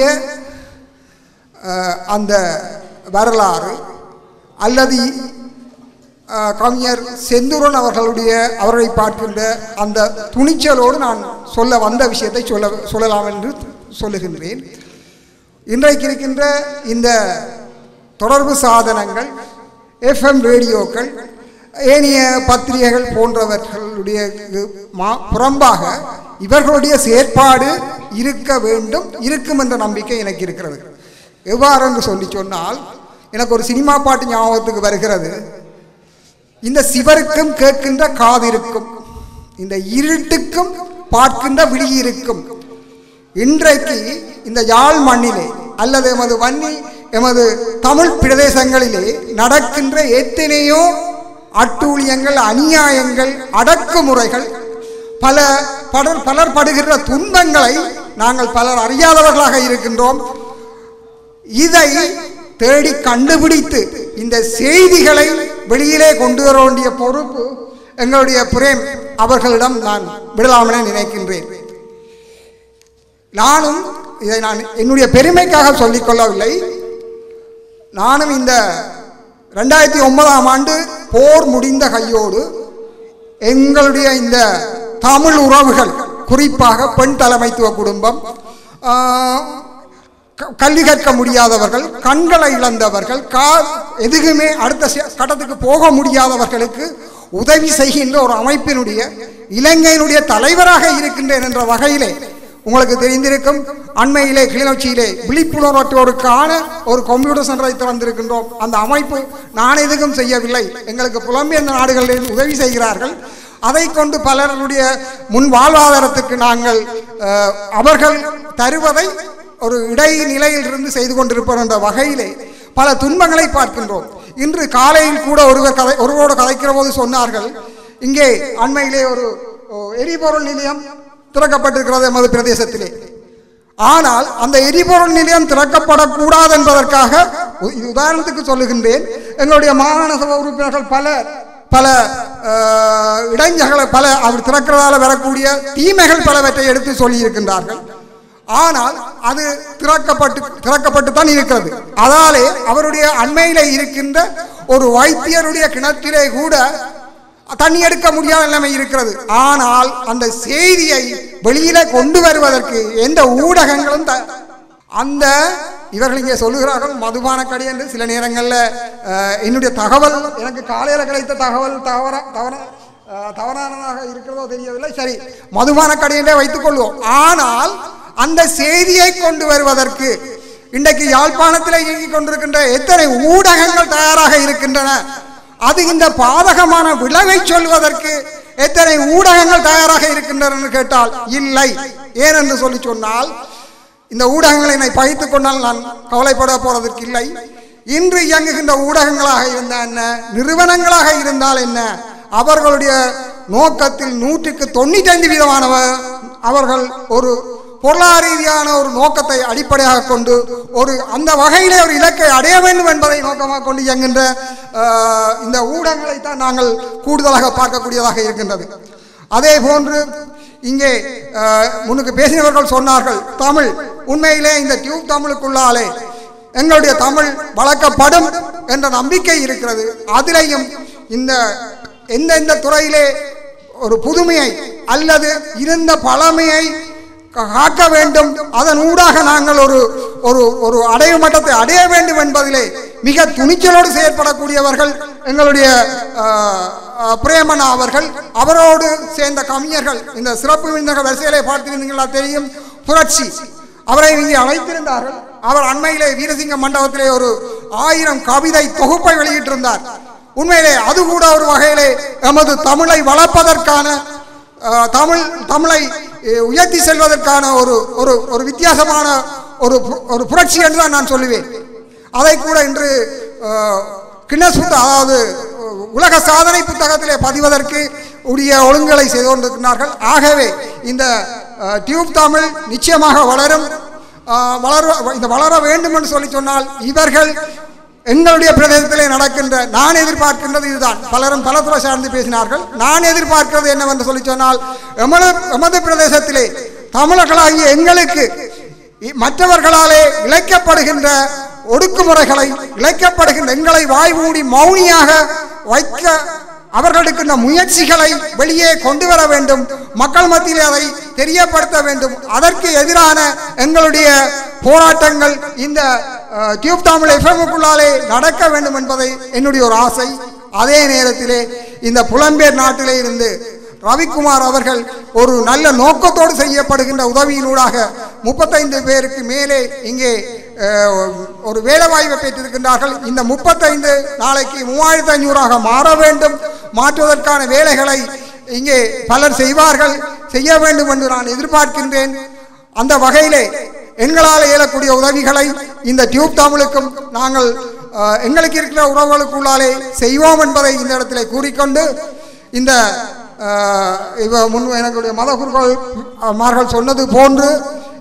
அஹ், அந்த வரலாறு அல்லது அஹ், கவிஞர் செந்தூரன் அவர்களுடைய அவரை பார்க்கின்ற அந்த துணிச்சலோடு நான் சொல்ல வந்த விஷயத்தை சொல்ல சொல்லலாம் என்று சொல்லுகின்றேன் இன்றைக்கு இருக்கின்ற இந்த தொடர்பு சாதனங்கள் எஃப்எம் ரேடியோக்கள் ஏனைய பத்திரிகைகள் போன்றவர்களுடைய மா- புறம்பாக இவர்களுடைய செயற்பாடு இருக்க வேண்டும் இருக்கும் என்ற நம்பிக்கை எனக்கு இருக்கிறது எவ்வாறு என்று சொல்லி சொன்னால் எனக்கு ஒரு சினிமா பாட்டு ஞாபகத்துக்கு வருகிறது இந்த சிவருக்கும் கேட்கின்ற காது இருக்கும் இந்த இருட்டுக்கும் பார்க்கின்ற விழி இருக்கும் இன்றைக்கு இந்த யாழ் மண்ணிலே அல்லது எமது வன்னி எமது தமிழ் பிரதேசங்களிலே நடக்கின்ற எத்தனையோ அட்டூழியங்கள் அநியாயங்கள் அடக்குமுறைகள் பல பலர் பலர் படுகின்ற துன்பங்களை நாங்கள் பலர் அறியாதவர்களாக இருக்கின்றோம் இதை தேடி கண்டுபிடித்து இந்த செய்திகளை வெளியிலே கொண்டு வர வேண்டிய பொறுப்பு எங்களுடைய பிரேம் அவர்களிடம் நான் விடலாமென நினைக்கின்றேன் நானும் இதை நான் என்னுடைய பெருமைக்காக சொல்லிக் கொள்ளவில்லை நானும் இந்த ரெண்டாயிரத்தி ஒன்பதாம் ஆண்டு போர் முடிந்த கையோடு எங்களுடைய இந்த தமிழ் உறவுகள் குறிப்பாக பெண் தலைமைத்துவ குடும்பம் ஆஹ், க- கல்வி கற்க முடியாதவர்கள் கண்களை இழந்தவர்கள் கா எதுக்குமே அடுத்த செ- கட்டத்துக்கு போக முடியாதவர்களுக்கு உதவி செய்கின்ற ஒரு அமைப்பினுடைய இலங்கையினுடைய தலைவராக இருக்கின்றேன் என்ற வகையிலே உங்களுக்கு தெரிந்திருக்கும் அண்மையிலே கிளிநொச்சியிலே விழிப்புணர்வற்றோருக்கான ஒரு கம்ப்யூட்டர் சென்டரை திறந்திருக்கின்றோம் அந்த அமைப்பு நான் எதுவும் செய்யவில்லை எங்களுக்கு புலம்பெயர்ந்த நாடுகளில் உதவி செய்கிறார்கள் அதை கொண்டு பலருடைய முன் வாழ்வாதாரத்துக்கு நாங்கள் அஹ், அவர்கள் தருவதை ஒரு இடைநிலையில் இருந்து செய்து கொண்டிருப்போம் என்ற வகையிலே பல துன்பங்களை பார்க்கின்றோம் இன்று காலையில் கூட ஒருவர் கதை ஒருவரோடு கதைக்கிற போது சொன்னார்கள் இங்கே அண்மையிலே ஒரு ஓ, எரிபொருள் நிலையம் திறக்கப்பட்டிருக்கிறது எமது பிரதேசத்திலே ஆனால் அந்த எரிபொருள் நிலையம் திறக்கப்படக்கூடாது என்பதற்காக உ- இது உதாரணத்துக்கு சொல்லுகின்றேன் எங்களுடைய மாகாண சபை உறுப்பினர்கள் பல பல அஹ், இடைஞ்சல்களை பல அவர் திறக்கிறதால வரக்கூடிய தீமைகள் பலவற்றை எடுத்து சொல்லியிருக்கின்றார்கள் ஆனால் அது திறக்கப்பட்டு திறக்கப்பட்டு தான் இருக்கிறது அதாலே அவருடைய அண்மையிலே இருக்கின்ற ஒரு வைத்தியருடைய கிணற்றிலே கூட தண்ணி எடுக்க முடியாத நிலைமை இருக்கிறது ஆனால் அந்த செய்தியை வெளியில கொண்டு வருவதற்கு எந்த ஊடகங்களும் த- அந்த இவர்கள் இங்கே சொல்லுகிறார்கள் மதுபான கடை என்று சில நேரங்களில் என்னுடைய தகவல் எனக்கு காலையில் கிடைத்த தகவல் தவற தவற அஹ், தவறானதாக இருக்கிறதோ தெரியவில்லை சரி மதுபான கடை என்றே வைத்துக் கொள்வோம் ஆனால் அந்த செய்தியை கொண்டு வருவதற்கு இன்றைக்கு யாழ்ப்பாணத்தில் இயங்கிக் கொண்டிருக்கின்ற எத்தனை ஊடகங்கள் தயாராக இருக்கின்றன அது இந்த பாதகமான விளைவை சொல்வதற்கு எத்தனை ஊடகங்கள் தயாராக இருக்கின்றன என்று கேட்டால் இல்லை ஏனென்று சொல்லி சொன்னால் இந்த ஊடகங்களை என்னை பகைத்துக் கொண்டால் நான் கவலைப்பட போறதற்கு இல்லை இன்று இயங்குகின்ற ஊடகங்களாக இருந்தால் என்ன நிறுவனங்களாக இருந்தால் என்ன அவர்களுடைய நோக்கத்தில் நூற்றுக்கு தொண்ணூற்றி ஐந்து வீதமானவ அவர்கள் ஒரு பொருளாதார ரீதியான ஒரு நோக்கத்தை அடிப்படையாக கொண்டு ஒரு அந்த வகையிலே ஒரு இலக்கை அடைய வேண்டும் என்பதை நோக்கமாக கொண்டு இயங்குகின்ற ஆஹ், இந்த ஊடகங்களை தான் நாங்கள் கூடுதலாக பார்க்கக்கூடியதாக இருக்கின்றது அதே போன்று இங்கே ஆஹ், முன்னுக்கு பேசினவர்கள் சொன்னார்கள் தமிழ் உண்மையிலே இந்த டியூப் தமிழுக்குள்ளாலே எங்களுடைய தமிழ் வளர்க்கப்படும் என்ற நம்பிக்கை இருக்கிறது அதிலையும் இந்த எந்தெந்த துறையிலே ஒரு புதுமையை அல்லது இருந்த பழமையை கா- காக்க வேண்டும் அதன் ஊடாக நாங்கள் ஒரு ஒரு ஒரு அடைவு மட்டத்தை அடைய வேண்டும் என்பதிலே மிக துணிச்சலோடு செயற்படக்கூடியவர்கள் எங்களுடைய ஆஹ், ஆஹ், பிரேமனா அவர்கள் அவரோடு சேர்ந்த கவிஞர்கள் இந்த சிறப்பு விருந்தினர் வரிசையிலே பார்த்திருந்தீங்களா தெரியும் புரட்சி அவரை இங்கே அழைத்திருந்தார்கள் அவர் அண்மையிலே வீரசிங்க மண்டபத்திலே ஒரு ஆயிரம் கவிதை தொகுப்பை வெளியிட்டிருந்தார் உண்மையிலே அது கூட ஒரு வகையிலே எமது தமிழை வளர்ப்பதற்கான அஹ், தமிழ் தமிழை அஹ், உயர்த்தி செல்வதற்கான ஒரு ஒரு ஒரு வித்தியாசமான ஒரு பு- ஒரு புரட்சி என்று தான் நான் சொல்லுவேன் அதை கூட இன்று அஹ், கின்னஸ் புத்த- அதாவது அஹ், உலக சாதனை புத்தகத்திலே பதிவதற்கு உரிய ஒழுங்குகளை செய்து கொண்டிருக்கிறார்கள் ஆகவே இந்த அஹ், டியூப் தமிழ் நிச்சயமாக வளரும் அஹ், வளர இந்த வளர வேண்டும் என்று சொல்லி சொன்னால் இவர்கள் எங்களுடைய பிரதேசத்திலே நடக்கின்ற நான் எதிர்பார்க்கின்றது இதுதான் பலரும் பல துறை சார்ந்து பேசினார்கள் நான் எதிர்பார்க்கிறது என்னவென்று சொல்லி சொன்னால் எமது எமது பிரதேசத்திலே தமிழர்களாகிய எங்களுக்கு இ- மற்றவர்களாலே இழைக்கப்படுகின்ற ஒடுக்குமுறைகளை இழைக்கப்படுகின்ற எங்களை வாய் மூடி மௌனியாக வைக்க அவர்கள் எடுக்கின்ற முயற்சிகளை வெளியே கொண்டு வர வேண்டும் மக்கள் மத்தியிலே அதை தெரியப்படுத்த வேண்டும் அதற்கு எதிரான எங்களுடைய போராட்டங்கள் இந்த அஹ், டியூப் தமிழ் எஃப்எம்முக்குள்ளாலே நடக்க வேண்டும் என்பதை என்னுடைய ஒரு ஆசை அதே நேரத்திலே இந்த புலம்பெயர் நாட்டிலே இருந்து ரவிக்குமார் அவர்கள் ஒரு நல்ல நோக்கத்தோடு செய்யப்படுகின்ற உதவியினூடாக முப்பத்தைந்து பேருக்கு மேலே இங்கே அஹ், ஒரு வேலைவாய்ப்பை பெற்றிருக்கின்றார்கள் இந்த முப்பத்தைந்து நாளைக்கு மூவாயிரத்தி ஐநூறாக மாற வேண்டும் மாற்றுவதற்கான வேலைகளை இங்கே பலர் செய்வார்கள் செய்ய வேண்டும் என்று நான் எதிர்பார்க்கின்றேன் அந்த வகையிலே எங்களால் இயலக்கூடிய உதவிகளை இந்த டியூப் தமிழுக்கும் நாங்கள் அஹ், எங்களுக்கு இருக்கிற உறவுகளுக்குள்ளாலே செய்வோம் என்பதை இந்த இடத்திலே கூறிக்கொண்டு இந்த அஹ், இவ முன் எனக்குடைய மத குருக்கள் மார்கள் சொன்னது போன்று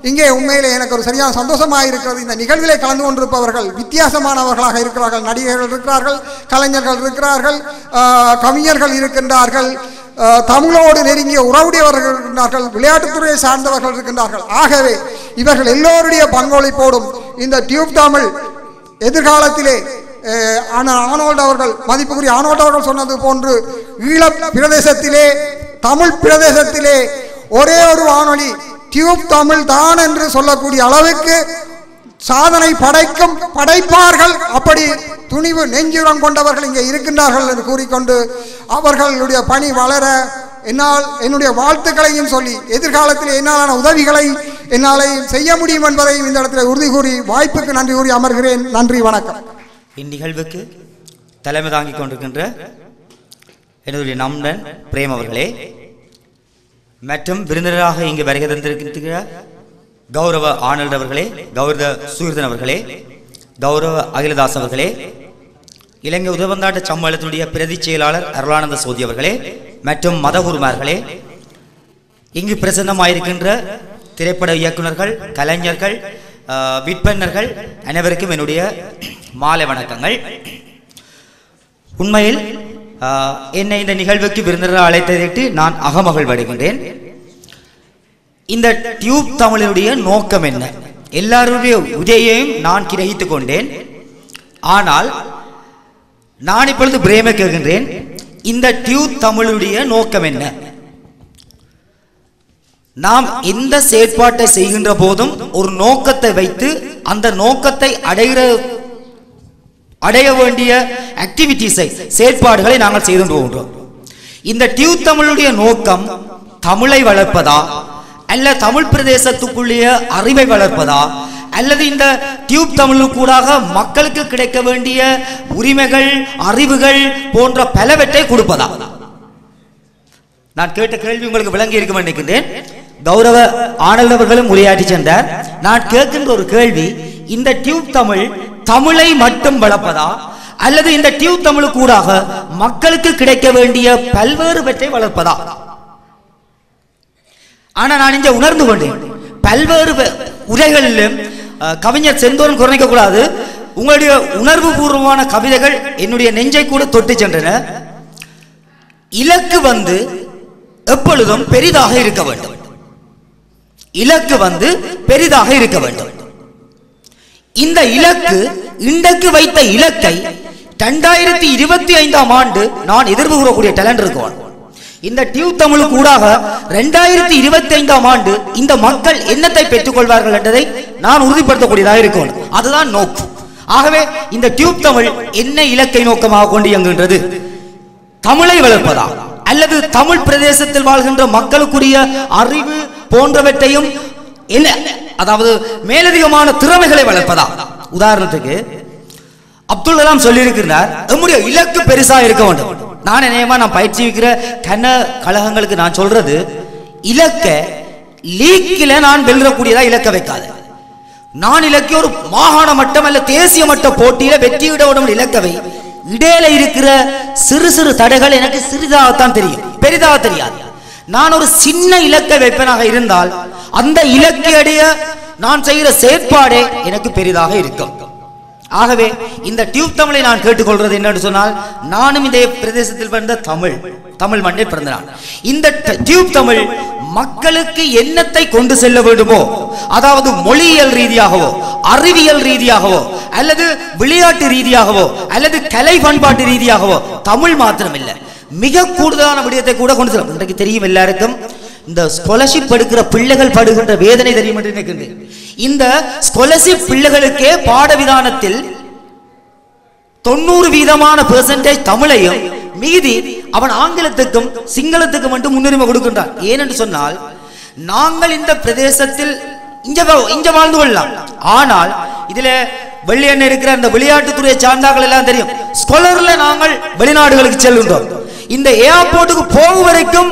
இங்கே உண்மையிலே எனக்கு ஒரு சரியான சந்தோஷமாக இருக்கிறது இந்த நிகழ்விலே கலந்து கொண்டிருப்பவர்கள் வித்தியாசமானவர்களாக இருக்கிறார்கள் நடிகர்கள் இருக்கிறார்கள் கலைஞர்கள் இருக்கிறார்கள் ஆஹ், கவிஞர்கள் இருக்கின்றார்கள் ஆஹ், தமிழோடு நெருங்கிய உறவுடையவர்கள் இருக்கின்றார்கள் விளையாட்டுத்துறையை சார்ந்தவர்கள் இருக்கின்றார்கள் ஆகவே இவர்கள் எல்லோருடைய பங்களிப்போடும் இந்த டியூப் தமிழ் எதிர்காலத்திலே அஹ், ஆனா- ஆனோல்ட் அவர்கள் மதிப்புக்குரிய ஆனோல்ட் அவர்கள் சொன்னது போன்று ஈழ பிரதேசத்திலே தமிழ் பிரதேசத்திலே ஒரே ஒரு வானொலி டியூப் தமிழ் தான் என்று சொல்லக்கூடிய அளவுக்கு சாதனை படைக்கும் படைப்பார்கள் அப்படி துணிவு நெஞ்சுரம் கொண்டவர்கள் இங்கே இருக்கின்றார்கள் என்று கூறிக்கொண்டு அவர்களுடைய பணி வளர என்னால் என்னுடைய வாழ்த்துக்களையும் சொல்லி எதிர்காலத்தில் என்னாலான உதவிகளை என்னாலே செய்ய முடியும் என்பதையும் இந்த இடத்துல உறுதி கூறி வாய்ப்புக்கு நன்றி கூறி அமர்கிறேன் நன்றி வணக்கம்
இந்நிகழ்வுக்கு தலைமை தாங்கிக் கொண்டிருக்கின்ற என்னுடைய நண்பன் பிரேம் அவர்களே மற்றும் விருந்தினராக இங்கு வருகை தந்திருக்கின்ற கௌரவ ஆனல்ட் அவர்களே கௌரவ சுகிர்தன் அவர்களே கௌரவ அகிலதாஸ் அவர்களே இலங்கை உதவந்தாட்ட சம்மேளத்தினுடைய பிரதி செயலாளர் அருளானந்த சோதி அவர்களே மற்றும் மதகுருமார்களே இங்கு பிரசன்னமாயிருக்கின்ற திரைப்பட இயக்குனர்கள் கலைஞர்கள் ஆஹ், விற்பனர்கள் அனைவருக்கும் என்னுடைய மாலை வணக்கங்கள் உண்மையில் ஆஹ், என்னை இந்த நிகழ்வுக்கு விருந்தினர் அழைத்ததையிட்டு நான் அகமகிழ்வடைகின்றேன் இந்த டியூப் தமிழனுடைய நோக்கம் என்ன எல்லாருடைய உதவியையும் நான் கிரகித்துக் கொண்டேன் ஆனால் நான் இப்பொழுது பிரேம கேட்கின்றேன் இந்த டியூப் தமிழுடைய நோக்கம் என்ன நாம் எந்த செயற்பாட்டை செய்கின்ற போதும் ஒரு நோக்கத்தை வைத்து அந்த நோக்கத்தை அடைகிற அடைய வேண்டிய ஆக்டிவிட்டிஸை செயற்பாடுகளை நாங்கள் செய்து கொண்டு போகின்றோம் இந்த டியூ தமிழுடைய நோக்கம் தமிழை வளர்ப்பதா அல்ல தமிழ் பிரதேசத்துக்குள்ளேய அறிவை வளர்ப்பதா அல்லது இந்த டியூப் தமிழுக்கூடாக மக்களுக்கு கிடைக்க வேண்டிய உரிமைகள் அறிவுகள் போன்ற பலவற்றை கொடுப்பதா நான் கேட்ட கேள்வி உங்களுக்கு விளங்கி இருக்கும் நினைக்கின்றேன் கௌரவ ஆனந்தவர்களும் உரையாற்றி சென்றார் நான் கேட்கின்ற ஒரு கேள்வி இந்த டியூப் தமிழ் தமிழை மட்டும் வளர்ப்பதா அல்லது இந்த டியூப் தமிழ் கூடாக மக்களுக்கு கிடைக்க வேண்டிய பல்வேறுவற்றை வளர்ப்பதா ஆனா நான் இங்க உணர்ந்து கொண்டேன் பல்வேறு வ- உரைகளிலும் அஹ், கவிஞர் செந்தோரன் குறைக்க கூடாது உங்களுடைய உணர்வு பூர்வமான கவிதைகள் என்னுடைய நெஞ்சை கூட தொட்டு சென்றன இலக்கு வந்து எப்பொழுதும் பெரிதாக இருக்க வேண்டும் இலக்கு வந்து பெரிதாக இருக்க வேண்டும் இந்த இலக்கு இன்றைக்கு வைத்த இலக்கை இரண்டாயிரத்தி இருபத்தி ஐந்தாம் ஆண்டு நான் எதிர்ப்பு கூறக்கூடிய டேலண்ட் இருக்கும் இந்த டியூ தமிழ் கூடாக ரெண்டாயிரத்தி இருபத்தி ஐந்தாம் ஆண்டு இந்த மக்கள் என்னத்தை பெற்றுக் கொள்வார்கள் என்றதை நான் உறுதிப்படுத்தக்கூடியதாக இருக்கும் அதுதான் நோக்கம் ஆகவே இந்த டியூப் தமிழ் என்ன இலக்கை நோக்கமாக கொண்டு இயங்குகின்றது தமிழை வளர்ப்பதா அல்லது தமிழ் பிரதேசத்தில் வாழ்கின்ற மக்களுக்குரிய அறிவு போன்றவற்றையும் என்ன அதாவது மேலதிகமான திறமைகளை வளர்ப்பதா உதாரணத்துக்கு அப்துல் கலாம் சொல்லியிருக்கிறார் நம்முடைய இலக்கு பெருசா இருக்க வேண்டும் நான் நினைவா நான் பயிற்சிக்கிற கன கழகங்களுக்கு நான் சொல்றது இலக்க லீக்கில நான் வெல்லக்கூடியதா இலக்க வைக்காது நான் இலக்கிய ஒரு மாகாண மட்டம் அல்ல தேசிய மட்ட போட்டியில வெற்றியிட விடும் இலக்கவை இடையில இருக்கிற சிறு சிறு தடைகள் எனக்கு சிறிதாகத்தான் தெரியும் பெரிதாக தெரியாது நான் ஒரு சின்ன இலக்கை வைப்பனாக இருந்தால் அந்த இலக்கை அடைய நான் செய்கிற செயற்பாடே எனக்கு பெரிதாக இருக்கும் ஆகவே இந்த டியூப் தமிழை நான் கேட்டுக்கொள்றது என்னன்னு சொன்னால் நானும் இந்த பிரதேசத்தில் பிறந்த தமிழ் தமிழ் மண்ணில் பிறந்த நான் இந்த ட- டியூப் தமிழ் மக்களுக்கு என்னத்தை கொண்டு செல்ல வேண்டுமோ அதாவது மொழியியல் ரீதியாகவோ அறிவியல் ரீதியாகவோ அல்லது விளையாட்டு ரீதியாகவோ அல்லது கலை பண்பாட்டு ரீதியாகவோ தமிழ் மாத்திரமில்லை மிக கூடுதலான விடயத்தை கூட கொண்டு செல்லும் இன்றைக்கு தெரியும் எல்லாருக்கும் இந்த ஸ்காலர்ஷிப் எடுக்கிற பிள்ளைகள் படுகின்ற வேதனை தெரியும் என்று நினைக்கின்றேன் இந்த ஸ்காலர்ஷிப் பிள்ளைகளுக்கே பாடவிதானத்தில் தொண்ணூறு வீதமான பெர்சன்டேஜ் தமிழையும் மீதி அவன் ஆங்கிலத்துக்கும் சிங்களத்துக்கும் மட்டும் முன்னுரிமை கொடுக்கின்றான் ஏனென்று சொன்னால் நாங்கள் இந்த பிரதேசத்தில் இங்க வா- இங்க வாழ்ந்து கொள்ளலாம் ஆனால் இதுல வெள்ளையண்ண இருக்கிற அந்த விளையாட்டுத்துறையை சார்ந்தார்கள் எல்லாம் தெரியும் ஸ்காலர்ல நாங்கள் வெளிநாடுகளுக்கு செல்கின்றோம் இந்த ஏர்போர்ட்டுக்கு போகும் வரைக்கும்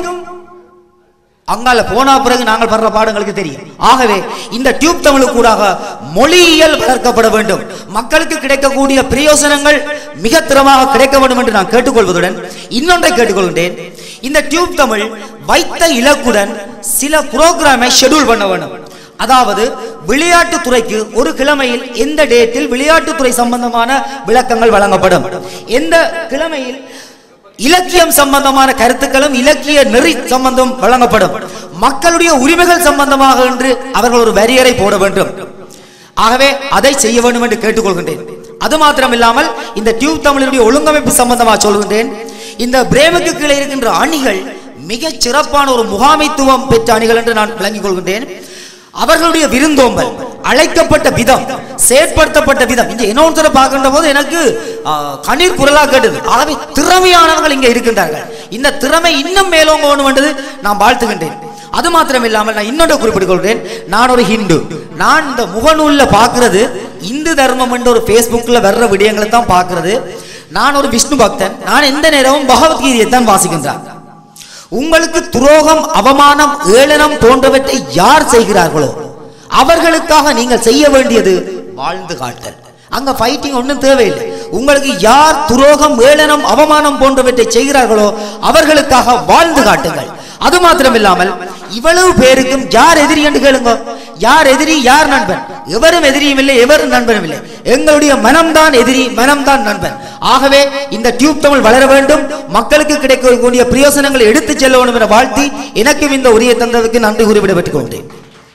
அங்கால போனா பிறகு நாங்கள் படுற பாடங்களுக்கு தெரியும் ஆகவே இந்த டியூப் தமிழ் கூடாக மொழியியல் வளர்க்கப்பட வேண்டும் மக்களுக்கு கிடைக்கக்கூடிய பிரயோசனங்கள் மிக திறமாக கிடைக்க வேண்டும் என்று நான் கேட்டுக்கொள்வதுடன் இன்னொன்றை கேட்டுக்கொள்கின்றேன் இந்த டியூப் தமிழ் வைத்த இலக்குடன் சில புரோகிராமை ஷெட்யூல் பண்ண வேண்டும் அதாவது விளையாட்டுத் துறைக்கு ஒரு கிழமையில் எந்த டேட்டில் விளையாட்டுத்துறை சம்பந்தமான விளக்கங்கள் வழங்கப்படும் எந்த கிழமையில் இலக்கியம் சம்பந்தமான கருத்துக்களும் இலக்கிய நெறி சம்பந்தம் வழங்கப்படும் மக்களுடைய உரிமைகள் சம்பந்தமாக என்று அவர்கள் ஒரு வரியறை போட வேண்டும் ஆகவே அதை செய்ய வேண்டும் என்று கேட்டுக்கொள்கின்றேன் அது மாத்திரமில்லாமல் இந்த டியூப் தமிழருடைய ஒழுங்கமைப்பு சம்பந்தமாக சொல்கின்றேன் இந்த பிரேமுக்கு கீழே இருக்கின்ற அணிகள் மிகச் சிறப்பான ஒரு முகாமைத்துவம் பெற்ற அணிகள் என்று நான் விளங்கிக் கொள்கின்றேன் அவர்களுடைய விருந்தோம்பல் அழைக்கப்பட்ட விதம் செயற்படுத்தப்பட்ட விதம் இந்த என்னொருத்தரை பார்க்கின்ற போது எனக்கு ஆ, கண்ணீர் குரலா கேட்டது ஆகவே திறமையானவர்கள் இங்கே இருக்கின்றார்கள் இந்த திறமை இன்னும் மேலோங்க வேண்டும் என்றது நான் வாழ்த்துகின்றேன் அது மாத்திரம் இல்லாமல் நான் இன்னொன்று குறிப்பிட்டுக் கொள்கிறேன் நான் ஒரு ஹிந்து நான் இந்த முகநூல்ல பார்க்கிறது இந்து தர்மம் என்ற ஒரு ஃபேஸ்புக்ல வர்ற விடயங்களை தான் பார்க்கிறது நான் ஒரு விஷ்ணு பக்தன் நான் எந்த நேரமும் பகவத்கீதையை தான் வாசிக்கின்றேன் உங்களுக்கு துரோகம் அவமானம் ஏளனம் போன்றவற்றை யார் செய்கிறார்களோ அவர்களுக்காக நீங்கள் செய்ய வேண்டியது வாழ்ந்து காட்டல் அங்க ஃபைட்டிங் ஒன்றும் தேவையில்லை உங்களுக்கு யார் துரோகம் ஏளனம் அவமானம் போன்றவற்றை செய்கிறார்களோ அவர்களுக்காக வாழ்ந்து காட்டுங்கள் அது மாத்திரம் இல்லாமல் இவ்வளவு பேருக்கும் யார் எதிரி என்று கேளுங்க யார் எதிரி யார் நண்பன் எவரும் எதிரியும் இல்லை எவரும் நண்பனும் இல்லை எங்களுடைய மனம்தான் எதிரி மனம்தான் நண்பன் ஆகவே இந்த டியூப் தமிழ் வளர வேண்டும் மக்களுக்கு கிடைக்கக்கூடிய பிரயோசனங்களை எடுத்துச் செல்ல வேண்டும் என வாழ்த்தி எனக்கும் இந்த உரிய தந்ததுக்கு நன்றி கூறி விடைபெற்றுக் கொண்டேன்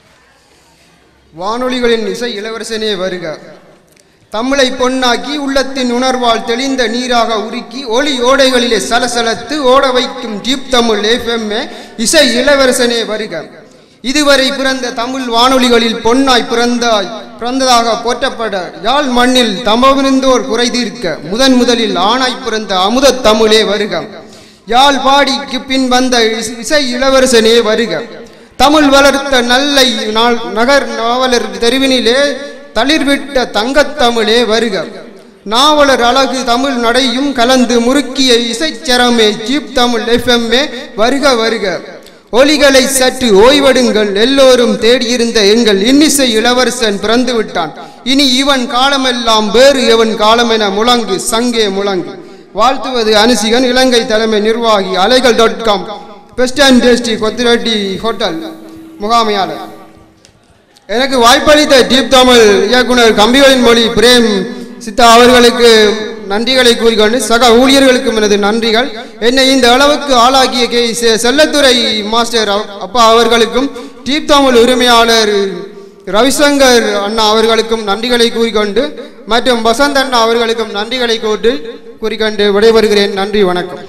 வானொலிகளின் இசை இளவரசனே வருக தமிழை பொன்னாக்கி உள்ளத்தின் உணர்வால் தெளிந்த நீராக உருக்கி ஒளி ஓடைகளிலே சலசலத்து ஓட வைக்கும் ஜீப் தமிழ் எஃப்எம்ஏ இசை இளவரசனே வருக இதுவரை பிறந்த தமிழ் வானொலிகளில் பொன்னாய் பிறந்தாய் பிறந்ததாக போற்றப்பட யாழ் மண்ணில் தமவிருந்தோர் குறை தீர்க்க முதன் முதலில் ஆணாய் பிறந்த அமுத தமிழே வருக யாழ் பாடிக்கு பின் வந்த இஸ்- இசை இளவரசனே வருக தமிழ் வளர்த்த நல்லை நாள் நகர் நாவலர் தெருவினிலே தளிர்விட்ட தங்கத்தமிழே வருக நாவலர் அழகு தமிழ் நடையும் கலந்து முறுக்கிய இசைச்சரமே ஜீப் தமிழ் எஃப்எம்ஏ வருக வருக ஒலிகளை சற்று ஓய்வெடுங்கள் எல்லோரும் தேடியிருந்த எங்கள் இன்னிசை இளவரசன் பிறந்து விட்டான் இனி இவன் காலமெல்லாம் வேறு எவன் காலமென முழங்கு சங்கே முழங்கு வாழ்த்துவது அனுசிகன் இலங்கை தலைமை நிர்வாகி அலைகள் dot com best and tasty kottu roti hotel முகாமையாளர் எனக்கு வாய்ப்பளித்த டீப் தமிழ் இயக்குனர் கம்பிகளின் மொழி பிரேம் சித்தா அவர்களுக்கு நன்றிகளை கூறிக்கொண்டு சக ஊழியர்களுக்கும் எனது நன்றிகள் என்னை இந்த அளவுக்கு ஆளாக்கிய கே செ- செல்லத்துறை மாஸ்டர் அப்- அப்பா அவர்களுக்கும் டீப் தமிழ் உரிமையாளர் ரவிசங்கர் அண்ணா அவர்களுக்கும் நன்றிகளை கூறிக்கொண்டு மற்றும் வசந்த் அண்ணா அவர்களுக்கும் நன்றிகளை கூட்டு கூறிக்கொண்டு விடைபெறுகிறேன் நன்றி வணக்கம்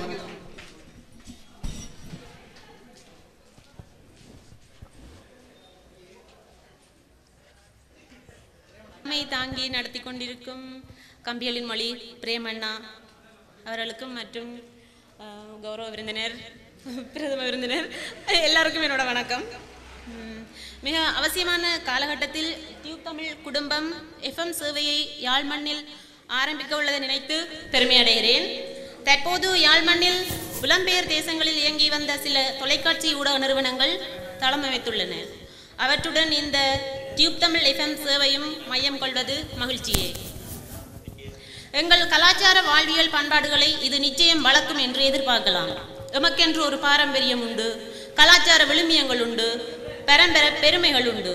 நம்மை தாங்கி நடத்தி கொண்டிருக்கும் கம்பியலின் மொழி பிரேமண்ணா அவர்களுக்கும் மற்றும் அஹ், கௌரவ விருந்தினர் பிரதம விருந்தினர் எல்லாருக்கும் என்னோட வணக்கம் உம், மிக அவசியமான காலகட்டத்தில் டியூப் தமிழ் குடும்பம் எஃப்எம் சேவையை யாழ் மண்ணில் ஆரம்பிக்க உள்ளதை நினைத்து பெருமையடைகிறேன் தற்போது யாழ் மண்ணில் புலம்பெயர் தேசங்களில் இயங்கி வந்த சில தொலைக்காட்சி ஊடக நிறுவனங்கள் தளம் அமைத்துள்ளன அவற்றுடன் இந்த டியூப் தமிழ் எஃப்எம் சேவையும் மையம் கொள்வது மகிழ்ச்சியே எங்கள் கலாச்சார வாழ்வியல் பண்பாடுகளை இது நிச்சயம் வளர்க்கும் என்று எதிர்பார்க்கலாம் எமக்கென்று ஒரு பாரம்பரியம் உண்டு கலாச்சார விழுமியங்கள் உண்டு பரம்பர பெருமைகள் உண்டு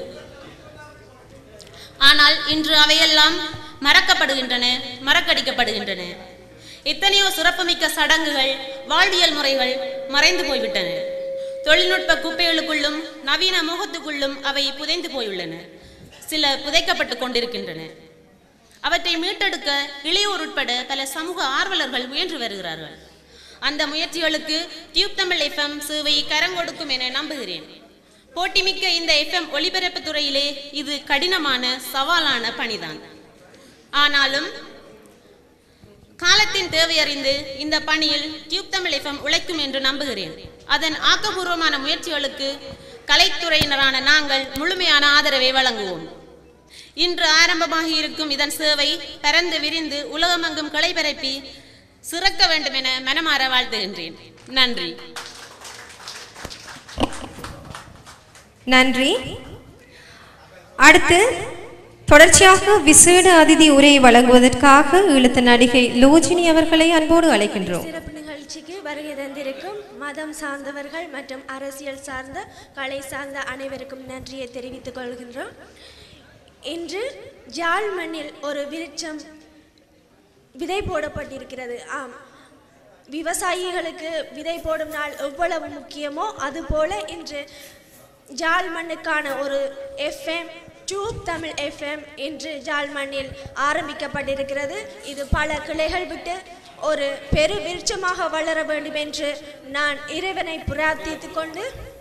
ஆனால் இன்று அவையெல்லாம் மறக்கப்படுகின்றன மறக்கடிக்கப்படுகின்றன எத்தனையோ சிறப்புமிக்க சடங்குகள் வாழ்வியல் முறைகள் மறைந்து போய்விட்டன தொழில்நுட்ப குப்பைகளுக்குள்ளும் நவீன மோகத்துக்குள்ளும் அவை புதைந்து போயுள்ளன சில புதைக்கப்பட்டு கொண்டிருக்கின்றன அவற்றை மீட்டெடுக்க இளையோர் உட்பட பல சமூக ஆர்வலர்கள் முயன்று வருகிறார்கள் அந்த முயற்சிகளுக்கு டியூப் தமிழ் எஃப்எம் சேவை கரங்கொடுக்கும் என நம்புகிறேன் போட்டிமிக்க இந்த எஃப்எம் ஒளிபரப்பு துறையிலே இது கடினமான சவாலான பணிதான் ஆனாலும் காலத்தின் தேவையறிந்து இந்த பணியில் டியூப் தமிழ் எஃப்எம் உழைக்கும் என்று நம்புகிறேன் அதன் ஆக்கப்பூர்வமான முயற்சிகளுக்கு கலைத்துறையினரான நாங்கள் முழுமையான ஆதரவை வழங்குவோம் இன்று ஆரம்பமாகி இருக்கும் இதன் சேவை பரந்து விரிந்து உலகமெங்கும் களை பரப்பி சிறக்க வேண்டும் என மனமாற வாழ்த்துகின்றேன் நன்றி
நன்றி அடுத்து தொடர்ச்சியாக விசேட அதிதி உரை வழங்குவதற்காக இழுத்த நடிகை லோஜினி அவர்களை அன்போடு அழைக்கின்றோம்
சிறப்பு நிகழ்ச்சிக்கு வருகை தந்திருக்கும் மதம் சார்ந்தவர்கள் மற்றும் அரசியல் சார்ந்த கலை சார்ந்த அனைவருக்கும் நன்றியை தெரிவித்துக் கொள்கின்றோம் இன்று ஜாழ் மண்ணில் ஒரு விருட்சம் விதை போடப்பட்டிருக்கிறது ஆம் விவசாயிகளுக்கு விதை போடும் நாள் எவ்வளவு முக்கியமோ அதுபோல இன்று ஜாழ் மண்ணுக்கான ஒரு எஃப்எம் டியூப் தமிழ் எஃப்எம் இன்று ஜாழ் மண்ணில் ஆரம்பிக்கப்பட்டிருக்கிறது இது பல கிளைகள் விட்டு ஒரு பெரு விருட்சமாக வளர வேண்டும் என்று நான் இறைவனை பிரார்த்தித்துக் கொண்டு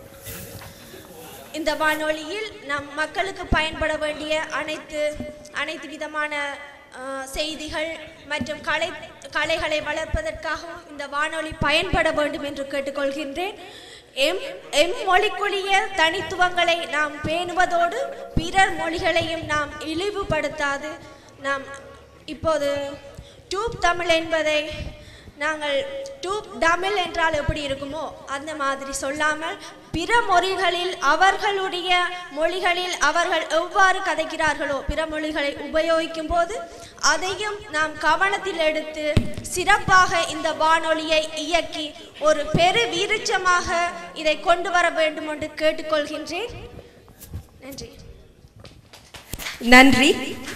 இந்த வானொலியில் நம் மக்களுக்கு பயன்பட வேண்டிய அனைத்து அனைத்து விதமான அஹ், செய்திகள் மற்றும் கலை கலைகளை வளர்ப்பதற்காகவும் இந்த வானொலி பயன்பட வேண்டும் என்று கேட்டுக்கொள்கின்றேன் எம் எம் மொழிக்குரிய தனித்துவங்களை நாம் பேணுவதோடு பிறர் மொழிகளையும் நாம் இழிவுபடுத்தாது நாம் இப்போது டூப் தமிழ் என்பதை நாங்கள் டூப் தமிழ் என்றால் எப்படி இருக்குமோ அந்த மாதிரி சொல்லாமல் பிற மொழிகளில் அவர்களுடைய மொழிகளில் அவர்கள் எவ்வாறு கதைக்கிறார்களோ பிற மொழிகளை உபயோகிக்கும் போது அதையும் நாம் கவனத்தில் எடுத்து சிறப்பாக இந்த வானொலியை இயக்கி ஒரு பெரு விருட்சமாக இதை கொண்டு வர வேண்டும் என்று கேட்டுக்கொள்கின்றேன் நன்றி
நன்றி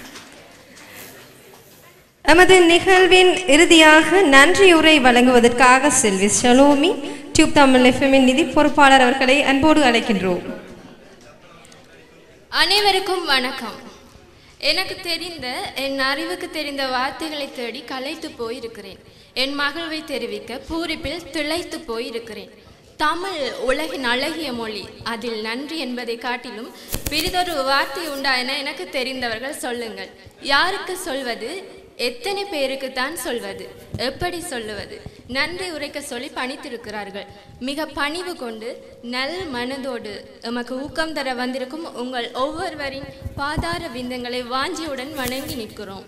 எமது நிகழ்வின் இறுதியாக நன்றியுரை வழங்குவதற்காக செல்வி ஷலோமி டியூப் தமிழ் எஃப்எம்மின் நிதி பொறுப்பாளர் அவர்களை அன்போடு அழைக்கின்றோம்
அனைவருக்கும் வணக்கம் எனக்கு தெரிந்த என் அறிவுக்கு தெரிந்த வார்த்தைகளை தேடி கலைத்து போயிருக்கிறேன் என் மகிழ்வை தெரிவிக்க பூரிப்பில் திளைத்து போயிருக்கிறேன் தமிழ் உலகின் அழகிய மொழி அதில் நன்றி என்பதை காட்டிலும் பிறிதொரு வார்த்தை உண்டா என எனக்கு தெரிந்தவர்கள் சொல்லுங்கள் யாருக்கு சொல்வது எத்தனை பேருக்கு தான் சொல்வது எப்படி சொல்லுவது நன்றி உரைக்க சொல்லி பணித்திருக்கிறார்கள் மிக பணிவு கொண்டு நல் மனதோடு எமக்கு ஊக்கம் தர வந்திருக்கும் உங்கள் ஒவ்வொருவரின் பாதார விந்தங்களை வாஞ்சியுடன் வணங்கி நிற்கிறோம்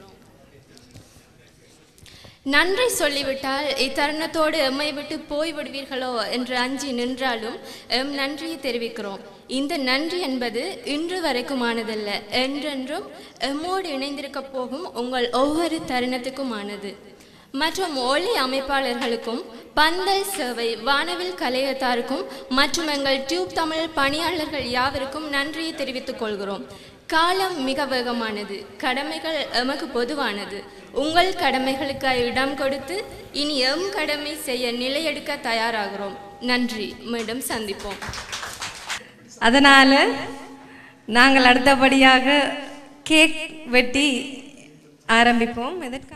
நன்றி சொல்லிவிட்டால் இத்தருணத்தோடு எம்மை விட்டு போய் விடுவீர்களோ என்று அஞ்சி நின்றாலும் எம் நன்றியை தெரிவிக்கிறோம் இந்த நன்றி என்பது இன்று வரைக்குமானதல்ல என்றென்றும் எம்மோடு இணைந்திருக்க போகும் உங்கள் ஒவ்வொரு தருணத்துக்குமானது மற்றும் ஒளி அமைப்பாளர்களுக்கும் பந்தல் சேவை வானவில் கலையத்தாருக்கும் மற்றும் எங்கள் டியூப் தமிழ் பணியாளர்கள் யாவருக்கும் நன்றியை தெரிவித்துக் கொள்கிறோம் காலம் மிக வேகமானது கடமைகள் எமக்கு பொதுவானது உங்கள் கடமைகளுக்கு இடம் கொடுத்து இனி எம் கடமை செய்ய நிலையெடுக்க தயாராகிறோம் நன்றி மீண்டும் சந்திப்போம்
அதனால் நாங்கள் அடுத்தபடியாக கேக் வெட்டி ஆரம்பிப்போம் எதற்காக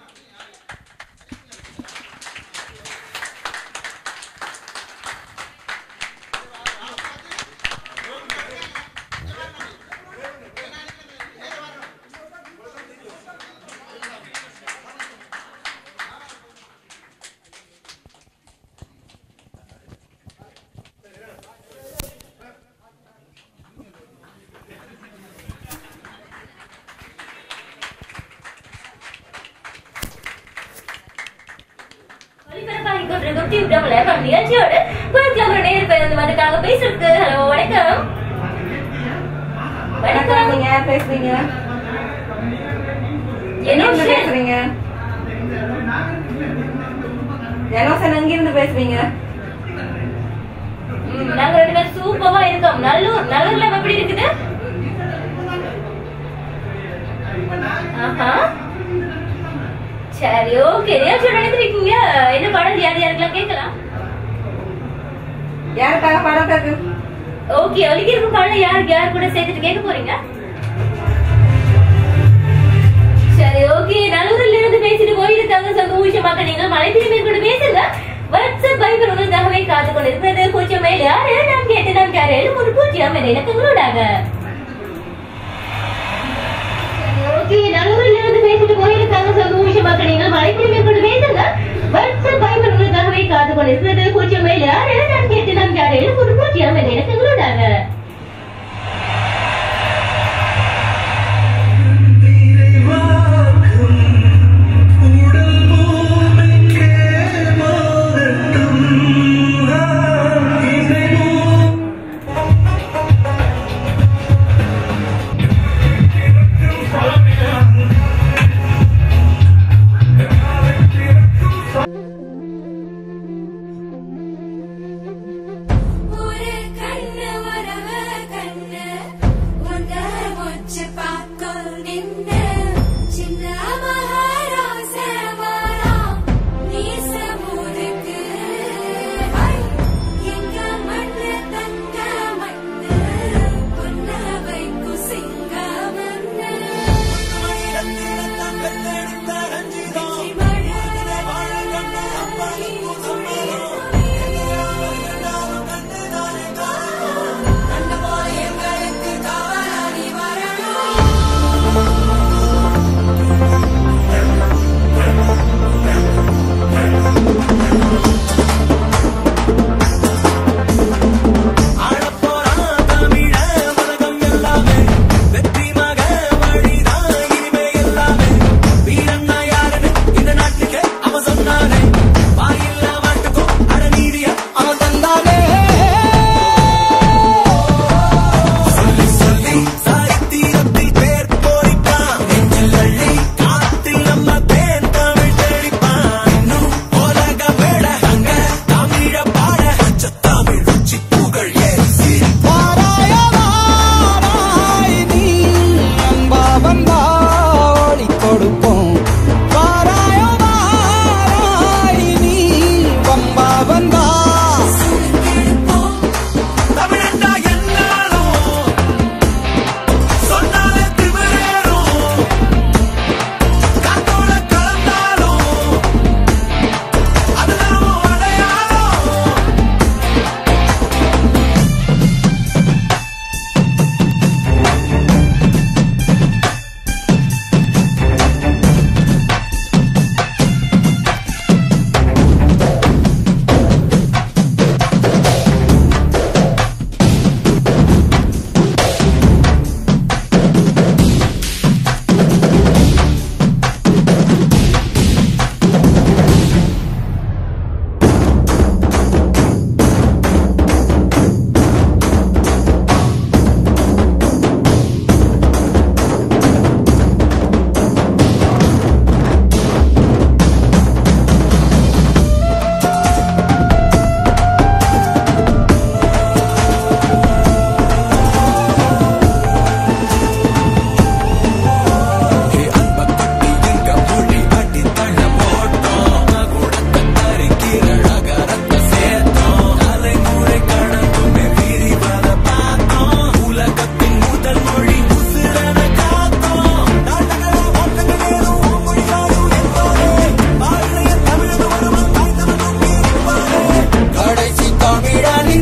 நிகழ்ச்சியோடு ஒரு நேர் பேர் வந்து வந்துட்டாங்க பேசுறதுக்கு ஹலோ வணக்கம் வணக்கம்
நீங்க யார் பேசுறீங்க
என்ன
எங்கிருந்து
விஷயம்?
பேசுறீங்க ஜனோசன் எங்கிருந்து பேசுறீங்க
ம், நாங்க ரெண்டு பேரும் சூப்பரா இருக்கோம் நல்லூர் நல்லூர்ல எப்படி இருக்குது ஆஹா சரி ஓகே நிகழ்ச்சியோட நினைச்சிருக்கீங்க என்ன பாடல் யார் யாருக்கெல்லாம் கேட்கலாம்
யாருக்காக படம் கேக்கு
ஓகே ஒலிக்கிறதுக்கு பாடல யாருக்கு யார் கூட சேர்த்துட்டு கேட்க போறீங்க சரி ஓகே நல்லூர்ல இருந்து பேசிட்டு போயிருக்காங்க சந்தோஷமாக நீங்கள் மலைப்பிரிமை கூட பேசுங்க வாட்ஸ்அப் பைபிள் உங்களுக்காகவே காத்து கொண்டிருக்கிறது பூஜ்ஜியம் ஏழு ஆறு நான் கேட்டு நான் கேரு ஏழு மூணு பூஜ்ஜியம் என்ற இலக்கங்களோடாக ஓகே நல்லூர்ல இருந்து பேசிட்டு போயிருக்காங்க சந்தோஷமாக நீங்கள் மலைப்பிரிமை கூட பேசுங்க வாட்ஸ்அப் பைபிள் உங்களுக்காகவே காத்து கொண்டிருக்கிறது பூஜ்ஜியம் ஏழு ஆறு நான் கேட்டு நான் கேரு ஏழு மூணு பூஜ்ஜியம் என்ற இலக்கங்களோடாக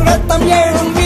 ரத்தம் ஏழும்